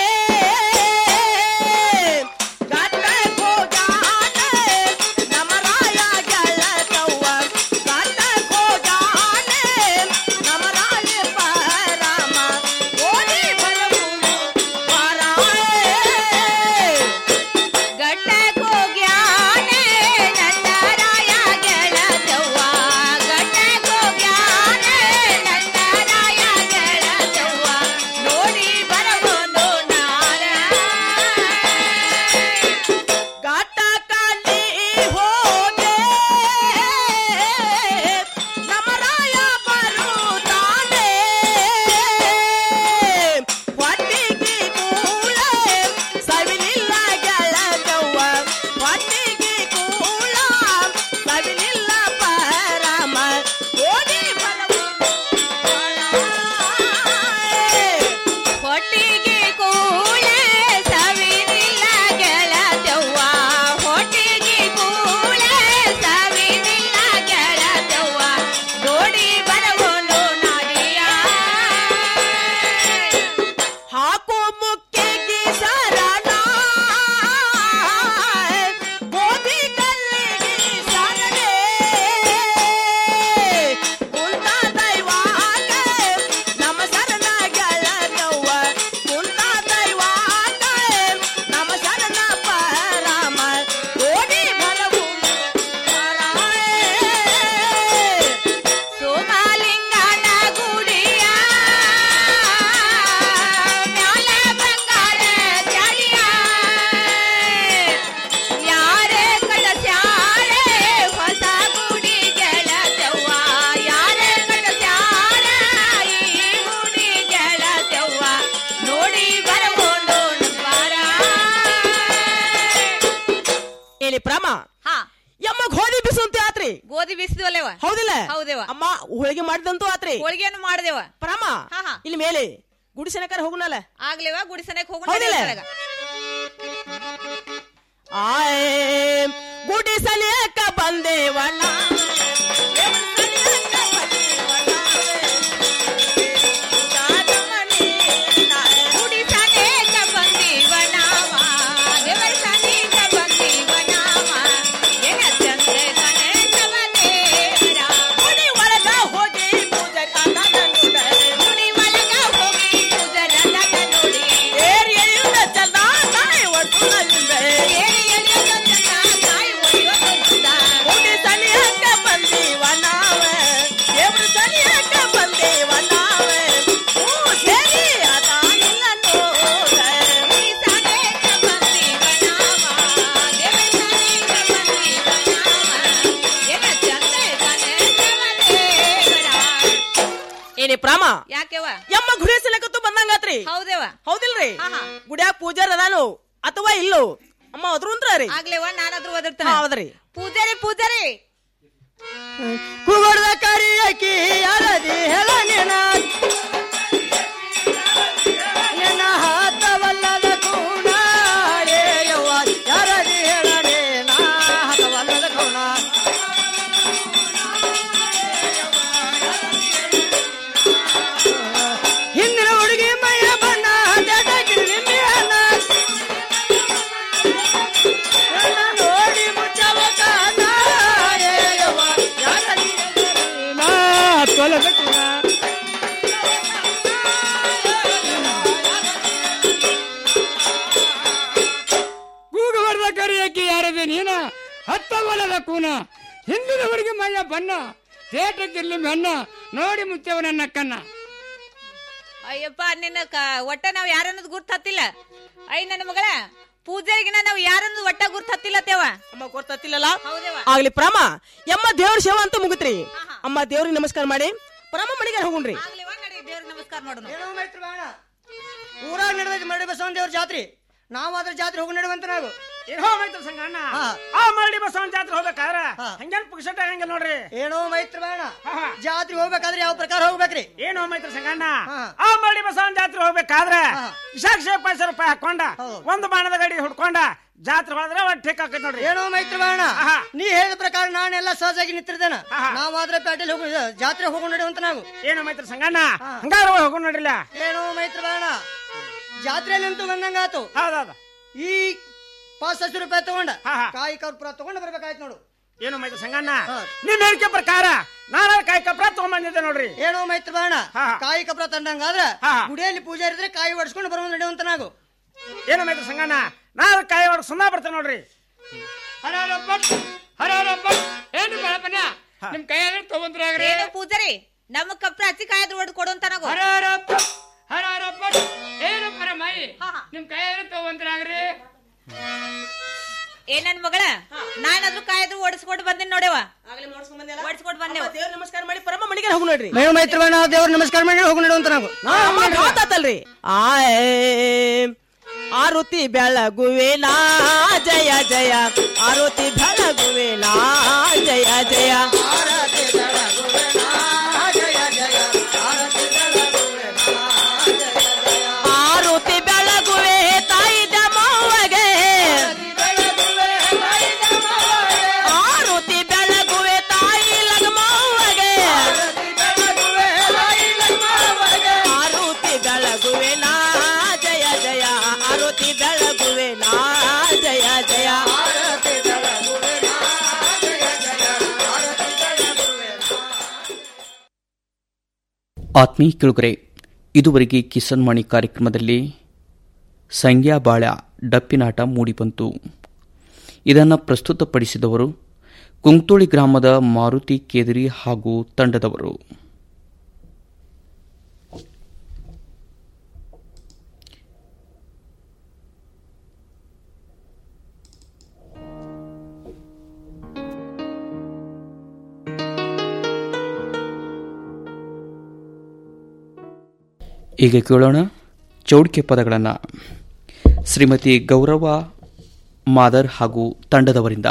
ಗಟ್ಟ ಹೋಗಾನೆ ನಮರಾಯ ಗೆಳತವ್ವ ಗಟ್ಟ ಹೋಗಾನೆ ನಮರಾಯ ಪರಮ ಓಡಿ ಬರವು ಗಟ್ಟಕ್ ಹೋಗ್ಯಾನೆ ನನ್ನರಾಯ ಗೆಳತವ್ವ ಗಟ್ಟಕ್ ಹೋಗ್ಯಾನೆ ನನ್ನರಾಯ ಗೆಳತವ್ವ ನೋಡಿ ಬರಬಹುದು ನಾರ ಘಾಟಕಲ್ಲಿ ಹೋದೆ ನಮರಾಯ ಬರುತ್ತಾನೆ ಹೊಟ್ಟಿಗೆ ಕೂಳ ಸವಿಲಿಲ್ಲ ಗೆಳತವ್ವ ಹೊಟ್ಟಿಗೆ ಕೂಳ ಸವಿಲಿಲ್ಲ ಪರಮ ಓಡಿ ಹೊಟ್ಟಿಗೆ ಕೂಳೆ ಸವಿನಿಲ್ಲ ಗೆಳತವ್ವ ಹೊಟ್ಟಿಗೆ ಕೂಳೆ ಸವಿನಿಲ್ಲ ಗೆಳತವ್ವ ನೋಡಿ ಬರವನು ನಾಡಿಯ ಹಾಕು ಮುಕ್ಕಿಗೆ ಸರಣ ಗೋಧಿ ಕಲ್ಲಿಗೆ ಸರಣೆ ಕುಂತ ದೈವಾಗ ನಮ್ಮ ಶರಣ ಗೆಳತವ್ವ ಕುಂತ ದೈವಾಗ ನಮ್ಮ ಶರಣ ಪರಮ ಓಡಿ ಬರವು ಸೋಮಲಿಂಗನ ಗುಡಿಯ ಮ್ಯಾಲ ಬಂಗಾರ ಜಾಡಿಯ ಯಾರೇ ಕಡಸ್ಯಾರೆ ಹೊಸ ಗುಡಿ ಗೆಳತವ್ವ ಯಾರೇ ಕಡಸ್ಯಾರ ಈ ಗುಡಿ ಗೆಳತವ್ವ ನೋಡಿ ಬರಬಹುದು ಬಾರ ಏನಿ ಪ್ರಮ ಹಾ ಯಮ್ಮ ಗೋಧಿ ಬಿಸುಂತೆ ಆತ್ರಿ ಗೋಧಿ ಬೀಸಿದ್ವಲ್ಲೇವ ಹೌದಿಲ್ಲ ಹೌದೇವ ಅಮ್ಮ ಹೋಳಿಗೆ ಮಾಡಿದಂತೂ ಆತ್ರಿ ಹೋಳಿಗೆಯನ್ನು ಮಾಡ್ದೇವ ಪ್ರಮ ಇಲ್ಲಿ ಮೇಲೆ ಗುಡಿಸನಕರ ಹೋಗುನಲ್ಲ ಆಗ್ಲೇವ ಗುಡಿಸನಕ್ ಹೋಗೋಣ ಹೌದಿಲ್ಲ? ಕೆಳಗ. ಆಯೇ ಗುಡಿಸನೇಕ ಬಂದೇವಣ್ಣ ಗುಡಿಸನೇಕ ಬಂದೀವ ನಾವ, ದೇವರ ಸನೇಕ ಬಂದೀವ ನಾವ, ಎನ ಚಂದ್ರೆ ಗಣೇಶವ ದೇವರ. ಗುಡಿ ಒಳಗ ಹೋಗಿ ಪೂಜಾರಿ ಅಣ್ಣನ ನೋಡಿ, ಗುಡಿ ಒಳಗ ಹೋಗಿ ಪೂಜಾರಿ ಅಣ್ಣನ ನೋಡಿ. ಏರಿ ಎಳೆಯುವುದ ಚಂದ, ತಾಯಿ ಒಟ್ಟು ನಲಿಂಬೆ. ಏರಿ ಎಳೆಯುವುದ ಚಂದ, ತಾಯಿ ಒಡೆಯೋದು ಚಂದ. ಗುಡಿಸನೇಕ ಬಂದೀವ ನಾವೇ ದೇವ್ರ ಸನಿಯಕ ಬಂದೇವ ನಾವೇ ಹೂ ಸೇರಿ ಅದಾನಿಲ್ಲ ನೋಡ ಗುಡಿಸನೇಕ ಬಂದೀವ ನಾವ, ದೇವರ ಸನೇಕ ಬಂದೀವ ನಾವ, ಎನ ಚಂದ್ರೆ ಗಣೇಶವ ದೇವರ. ಏನೇ ಪ್ರಾಮ ಯಾಕೆವ ಯಮ್ಮ ಗುಡಿಸಲಕತ್ತು ಬಂದಂಗಾತ್ರಿ ಹೌದೇವ ಹೌದಿಲ್ರಿ ಗುಡ್ಯಾಗ ಪೂಜಾರ್ ಅದಾನು ಅಥವಾ ಇಲ್ಲೋ ಅಮ್ಮ ಅದ್ರ ರೀ ಆಗ್ಲೇವ ನಾನಾದ್ರೂ ಒದರ್ತಾನೆ ಹೌದ್ರಿ ಪೂಜಾರಿ ಪೂಜಾರಿ ಕುಗೊಡ್ದ ಕರಿಯಕಿ ಅಲದಿ ಹೇಳ ನಿನ ನಿನ್ನ ಹಾತವಲ್ಲ ಮೇಲದ ಕೂನ ಹಿಂದಿನವರಿಗೆ ಮೈಯ ಬನ್ನ ತೇಟಕ್ಕಿರ್ಲಿ ಮೆನ್ನ ನೋಡಿ ಮುಚ್ಚವ ನನ್ನ ಕನ್ನ ಅಯ್ಯಪ್ಪ ನಿನ್ನ ಕ- ಒಟ್ಟ ನಾವ್ ಯಾರನ್ನೋದು ಗುರ್ತ ಹತ್ತಿಲ್ಲ ಅಯ್ಯ ನನ್ನ ಮಗಳ ಪೂಜಾರಿಗಿನ ನಾವ್ ಯಾರನ್ನೋದು ಒಟ್ಟ ಗುರ್ತ ಹತ್ತಿಲ್ಲ ತೇವ ಅಮ್ಮ ಗೊತ್ತತ್ತಿಲ್ಲಲ್ಲ ಆಗ್ಲಿ ಪ್ರಾಮ ಎಮ್ಮ ದೇವ್ರ ಸೇವಾ ಅಂತ ಮುಗಿತ್ರಿ ಅಮ್ಮ ದೇವ್ರಿಗೆ ನಮಸ್ಕಾರ ಮಾಡಿ ಪ್ರಾಮ ಮಡಿಗೆ ಹೋಗುಣ್ರಿ ನಮಸ್ಕಾರ ಮಾಡೋಣ ಏನೋ ಮೈತ್ರಿ ಬೇಡ ಊರಾಗ ನಡೆದೈತಿ ಮರಡಿ ಬಸವನ ದೇವ್ರ ಜಾತ್ರೆ ನಾವು ಅದ್ರ ಜಾತ್ರೆ ಹೋಗಿ ನಡುವಂತ ನಾವು ಏನೋ ಮೈತ್ರಿ ಸಂಗಣ್ಣ ಆ ಮರಡಿ ಬಸವನ ಜಾತ್ರೆ ಹೋಗ್ಬೇಕಾದ್ರ ಹಂಗೇನ್ ಪುಕ್ಷಟ ಆಗಂಗಿಲ್ಲ ನೋಡ್ರಿ ಏನೋ ಮೈತ್ರಿ ಬೇಡ ಜಾತ್ರೆ ಹೋಗ್ಬೇಕಾದ್ರೆ ಯಾವ ಪ್ರಕಾರ ಹೋಗ್ಬೇಕ್ರಿ ಏನೋ ಮೈತ್ರಿ ಸಂಗಣ್ಣ ಆ ಮರಡಿ ಬಸವನ ಜಾತ್ರೆ ಹೋಗ್ಬೇಕಾದ್ರ ಇಶಾಕ್ಷ ಪೈಸೆ ರೂಪಾಯಿ ಹಾಕೊಂಡ ಒಂದು ಬಾಣದ ಗಾಡಿ ಹುಡ್ಕೊಂಡ ಜಾತ್ರೆ ಹೋದ್ರೆ ಒಟ್ಟು ಠೇಕ್ ಹಾಕೈತಿ ನೋಡ್ರಿ ಏನೋ ಮೈತ್ರಿ ಬೇಡ ನೀ ಹೇಳಿದ ಪ್ರಕಾರ ನಾನೆಲ್ಲ ಸಹಜಾಗಿ ನಿಂತಿರ್ತೇನೆ ನಾವು ಆದ್ರೆ ಪೇಟೆಲ್ ಹೋಗಿ ಜಾತ್ರೆ ಹೋಗಿ ನಡುವಂತ ನಾವು ಏನೋ ಮೈತ್ರಿ ಸಂಗಣ್ಣ ಹಂಗಾರ ಹೋಗೋಣ ನೋಡ್ರಿಲ್ಲ ಏನೋ ಮೈತ್ರಿ ಬೇಡ ಜಾತ್ರೆ ನಿಂತು ಬಂದಂಗಾತು ಹೌದೌದು ಈ ಪಾಸ್ ಹತ್ತು ರೂಪಾಯಿ ತಗೊಂಡ ಕಾಯಿ ಕರ್ಪೂರ ತಗೊಂಡು ಬರ್ಬೇಕಾಯ್ತು ನೋಡು ಏನು ಮೈತ್ರಿ ಸಂಗಣ್ಣ ನಿಮ್ ಹೇಳಿಕೆ ಪ್ರಕಾರ ನಾನು ಕಾಯಿ ಕಪ್ರ ತಗೊಂಡ್ಬಂದಿದ್ದೆ ನೋಡ್ರಿ ಏನೋ ಮೈತ್ರಿ ಬೇಡ ಕಾಯಿ ಕಪ್ರ ತಂಡಂಗಾದ್ರ ಗುಡಿಯಲ್ಲಿ ಪೂಜೆ ಇರಿದ್ರೆ ಕಾಯಿ ಹೊಡ್ಸ್ಕೊಂಡು ಬರೋದು ನಡೆಯುವಂತ ನಾವು ಏನು ಮೈತ್ರಿ ಸಂಗಣ್ಣ ನಾನು ಕಾಯಿ ಹೊಡ್ ಸುಮ್ಮನೆ ಬರ್ತೇನೆ ನೋಡ್ರಿ ಹರಾರಪ್ಪ ಹರಾರಪ್ಪ ಏನು ಬಾಳಪ್ಪನ ನಿಮ್ ಕೈಯಾಗ ತಗೊಂಡ್ರಾಗ್ರಿ ಏನು ಪೂಜಾರಿ ನಮ್ಮ ಕಪ್ರ ಹಚ್ಚಿ ಕಾಯ್ದು ಹೊಡೆದು ಕೊಡುವಂತ ನಾವು ಹರಾರಪ್ಪ ಹರಾರಪ್ಪ ಏನು ಪರಮಾಯಿ ನಿಮ್ ಕೈಯಾಗ ತಗೊಂಡ್ರಾಗ್ರಿ ಏ ನನ್ ಮಗಳ ನಾನಾದ್ರೂ ಕಾಯ್ದು ಓಡಿಸ್ಕೊಂಡು ಬಂದಿನಿ ನೋಡೆವ ಓಡಿಸ್ಕೊಂಡು ಬಂದೇವ ದೇವ್ರ ನಮಸ್ಕಾರ ಮಾಡಿ ಪರಮ ಮಡಿಗೆ ಹೋಗು ನೋಡ್ರಿ ಮೇವು ಮೈತ್ರಿ ಬೇಡ ದೇವ್ರ ನಮಸ್ಕಾರ ಮಾಡಿ ಹೋಗಿ ನಡುವಂತ ನಾವು ಅಮ್ಮ ಮಾತಾತಲ್ರಿ ಆಯ್ ಆರುತಿ ಬೆಳಗುವೆನಾ ಜಯ ಜಯ ಆರುತಿ ಬೆಳಗುವೆನಾ ಜಯ ಜಯ ಆರುತಿ ಬೆಳಗುವೆ ತಾಯಿ ದಮವ್ವಗೆ ಆರುತಿ ಬೆಳಗುವೆ ತಾಯಿ ಲಗಮವ್ವಗೆ ಆರುತಿ ಬೆಳಗುವೆ ನಾ ಜಯ ಜಯ ಆರುತಿ ಬೆಳಗುವೆ ನಾ ಜಯ ಜಯ ಆತ್ಮೀಯ ಕೇಳುಗರೆ ಇದುವರೆಗೆ ಕಿಸನ್ ಮಣಿ ಕಾರ್ಯಕ್ರಮದಲ್ಲಿ ಸಂಗ್ಯಾ ಬಾಳ ಡಪ್ಪಿನಾಟ ಮೂಡಿಬಂತು ಇದನ್ನು ಪ್ರಸ್ತುತಪಡಿಸಿದವರು ಕುಂಕ್ತೋಳಿ ಗ್ರಾಮದ ಮಾರುತಿ ಕೇದರಿ ಹಾಗೂ ತಂಡದವರು ಈಗ ಕೇಳೋಣ ಚೌಡಿಕೆ ಪದಗಳನ್ನು ಶ್ರೀಮತಿ ಗೌರವ ಮಾದರ್ ಹಾಗೂ ತಂಡದವರಿಂದ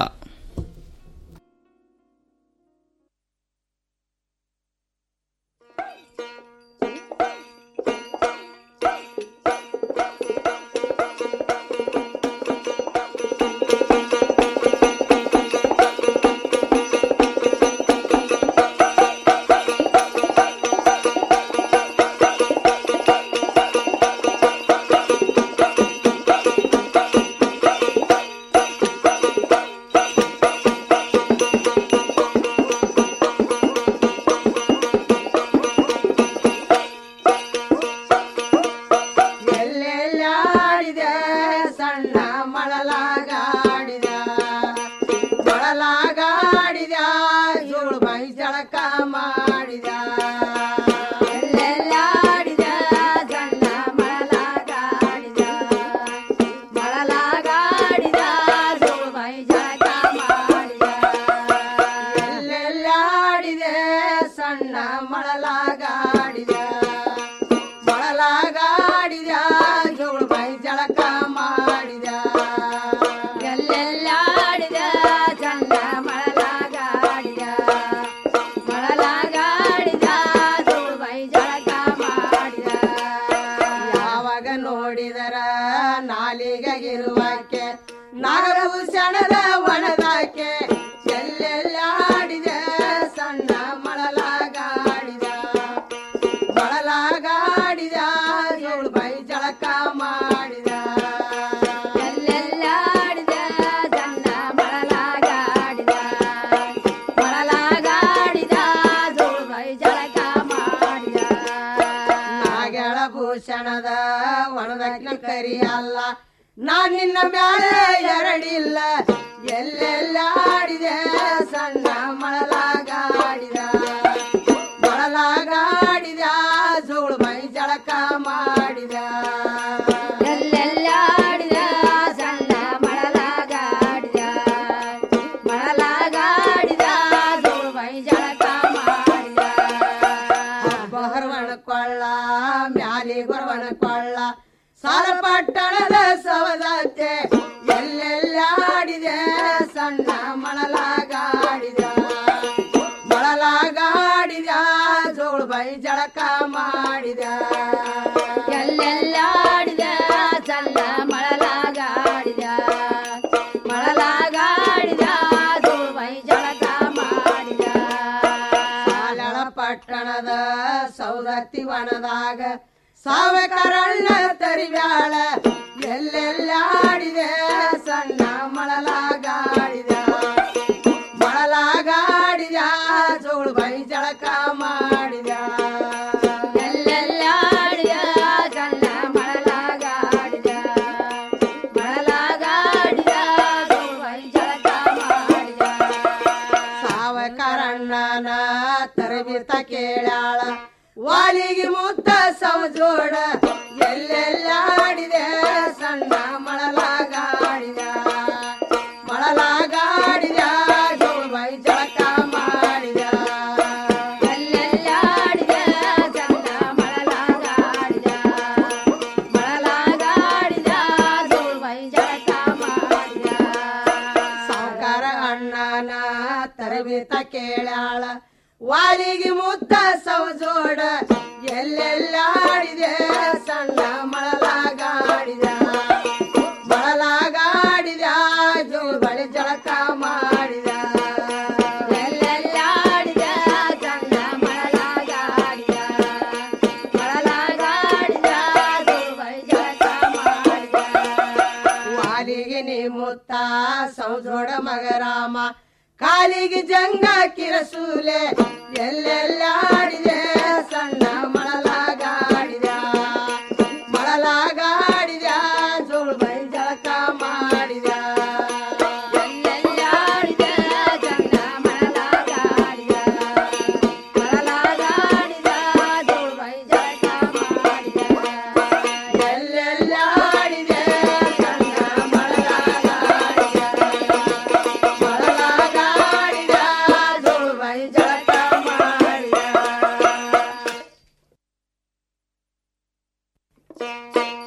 ಎಲ್ಲೆಲ್ಲಾಡಿದ ಸಣ್ಣ ಮಳಲಾಗಾಡಿದ ಮಳಲಾಗಾಡಿದ ಜೋಳು ಬೈ ಜಳಕ ಮಾಡಿದ ಎಲ್ಲೆಲ್ಲಾಡಿದ ಸಣ್ಣ ಮಳಲಾಗಾಡಿದ ಮಳಲಾಗಾಡಿದ ಜೋಳು ಬೈ ಜಳಕ ಮಾಡಿದ ಎಲ್ಲೆಲ್ಲಾಡಿದ ಸಣ್ಣ ಮಳಲಾಗಾಡಿದ ಮೊಳಲಾಗಾಡಿದ ಜೋಳು ಬೈ ಜಳಕ ಮಾಡಿದ ಎಲ್ಲೆಲ್ಲಾಡಿದ ಚಂದ ಮಳಲಾಗಾಡಿದ ಮೊಳಲಾಗಾಡಿದ ಜೋಳು ಬೈ ಜಳಕ ಮಾಡಿದ ಯಾವಾಗ ನೋಡಿದರ ನಾಲಿಗಿರುವಕ್ಕೆ ನಾಗಭೂಷಣದ ಒಣದಾಕೆ ಎಲ್ಲೆಲ್ಲಾಡಿದ ಸಣ್ಣ ಮಳಲಾಗಾಡಿದ ಬಳಲಾಗಾಡಿದ ಏಳು ಬೈ ಜಳಕ ಮಾಡಿದ ಎಲ್ಲೆಲ್ಲಾಡಿದ ಸಣ್ಣ ಬಳಲಾಗಾಡಿದ ಬಳಲಾಗಾಡಿದ ಏಳು ಬೈ ಜಳಕ ಮಾಡಿದ ನಾಗಳ ಭೂಷಣದ ಒಣದಕ್ಕೆ ಕರಿ ಅಲ್ಲ ನಾ ನಿನ್ನ ಮ್ಯಾಲೆ ಎರಡಿಲ್ಲ ಎಲ್ಲೆಲ್ಲಾಡಿದೆ ಸಣ್ಣ ಮಳಲಾಗಾಡಿದ ಮಳಲಾಗಾಡಿದ ಜೋಳು ಮೈ ಜಳಕ ಮಾಡಿದ ಎಲ್ಲೆಲ್ಲಾಡಿದ ಸಣ್ಣ ಮಳಲಾಗಾಡಿದ ಮಳಲಾಗಾಡಿದ ಜೋಳು ಮೈ ಜಳಕ ಮಾಡಿದ ಬಹರವಣ ಕೊಳ್ಳ ಮ್ಯಾಲಿ ಗೊರವಣ ಕೊಳ್ಳ ಸಾಲ ಪಟ್ಟಣದ ಸವದತ್ತೆ ಎಲ್ಲೆಲ್ಲಾಡಿದೆ ಸಣ್ಣ ಮಳಲಾಗಾಡಿದ ಮಳಲಾಗಾಡಿದ ಜೋಳು ಬೈ ಜಳಕ ಮಾಡಿದ ಎಲ್ಲೆಲ್ಲಾಡಿದ ಸಣ್ಣ ಮಳಲಾಗಾಡಿದ ಮಳಲಾಗಾಡಿದ ಜೋಳು ಬೈ ಜಳಕ ಮಾಡಿದ ಸಾಲಳ ಪಟ್ಟಣದ ಸೌದತ್ತಿ ವನದಾಗ ಸಾವಕರಣ್ಣ ತರಿಬ್ಯಾಳ ಎಲ್ಲೆಲ್ಲಾಡಿದೆ ಸಣ್ಣ ಮಳಲಾಗಾಡಿದ ಮಳಲಾಗಾಡಿದ ಜೋಳು ಬೈ ಜಳಕ ಮಾಡಿದ ಎಲ್ಲೆಲ್ಲಾಡಿದ ಸಣ್ಣ ಮಳಲಾಗಾಡಿದ ಮಳಲಾಗಾಡಿದ ಜೋಳು ಬೈ ಜಳಕ ಮಾಡಿದ ಸಾವಕರಣ್ಣನ ತರಬಿತ ಕೇಳಾಳ ವಾಲಿಗೆ ಮುತ್ತ ಸವಜೋಡ ಎಲ್ಲೆಲ್ಲಾಡಿದೆ ಸಣ್ಣ ಮಳಲಾಗಾಡಿದ ಮಳಲಾಗಾಡಿದ ಜೋಳು ಬೈ ಜಳಕ ಮಾಡಿದ ಎಲ್ಲೆಲ್ಲಾಡಿದ ಸಣ್ಣ ಮಳಲಾಗಾಡಿದ ಮಳಲಾಗಾಡಿದ ಜೋಳು ಬೈ ಜಳಕ ಮಾಡಿದ ಸಾವುಕಾರ ಅಣ್ಣನ ತರಬೇತ ಕೇಳಾಳ ವಾಲಿಗೆ ಮುತ್ತ ಸವಜೋಡ ಎಲ್ಲೆಲ್ಲಾಡಿದೆ ಸಣ್ಣ ಮಳಲಾಗಾಡಿದ ಮಳಲಾಗಾಡಿದ ಜೋಳು ಬಳಿ ಜಳಕ ಮಾಡಿದ ಎಲ್ಲೆಲ್ಲಾಡಿದ ಸಣ್ಣ ಮಳಲಾಗಾಡಿದ ಮಳಲಾಗಾಡಿದ ಜೋಳು ಬಳಿ ಜಳಕ ಮಾಡಿದ ವಾಲಿಗೆ ನೀ ಮುತ್ತ ಸೌಜೋಡ ಮಗರಾಮ ಕಾಲಿಗೆ ಜಂಗ ಕಿರಸೂಲೆ ಎಲ್ಲೆಲ್ಲಾಡಿದೆ ಸಣ್ಣ ಮಳಲಾಗಾಡಿದ ಮಳಲಾಗಾಡಿದ ಜೋಳು ಬೈ ಜಳಕ ಮಾಡಿದ ಎಲ್ಲೆಲ್ಲಾಡಿದ ಸಣ್ಣ ಮಳಲಾಗಾಡಿದ ಮಳಲಾಗಾಡಿದ ಜೋಳು ಬೈ ಜಳಕ ಮಾಡಿದ ಎಲ್ಲೆಲ್ಲಾಡಿದ ಸಣ್ಣ ಮಳಲಾಗಾಡಿದ ಮಳಲಾಗಾಡಿದ ಜೋಳು ಬೈ ಜಳಕ ಮಾಡಿದ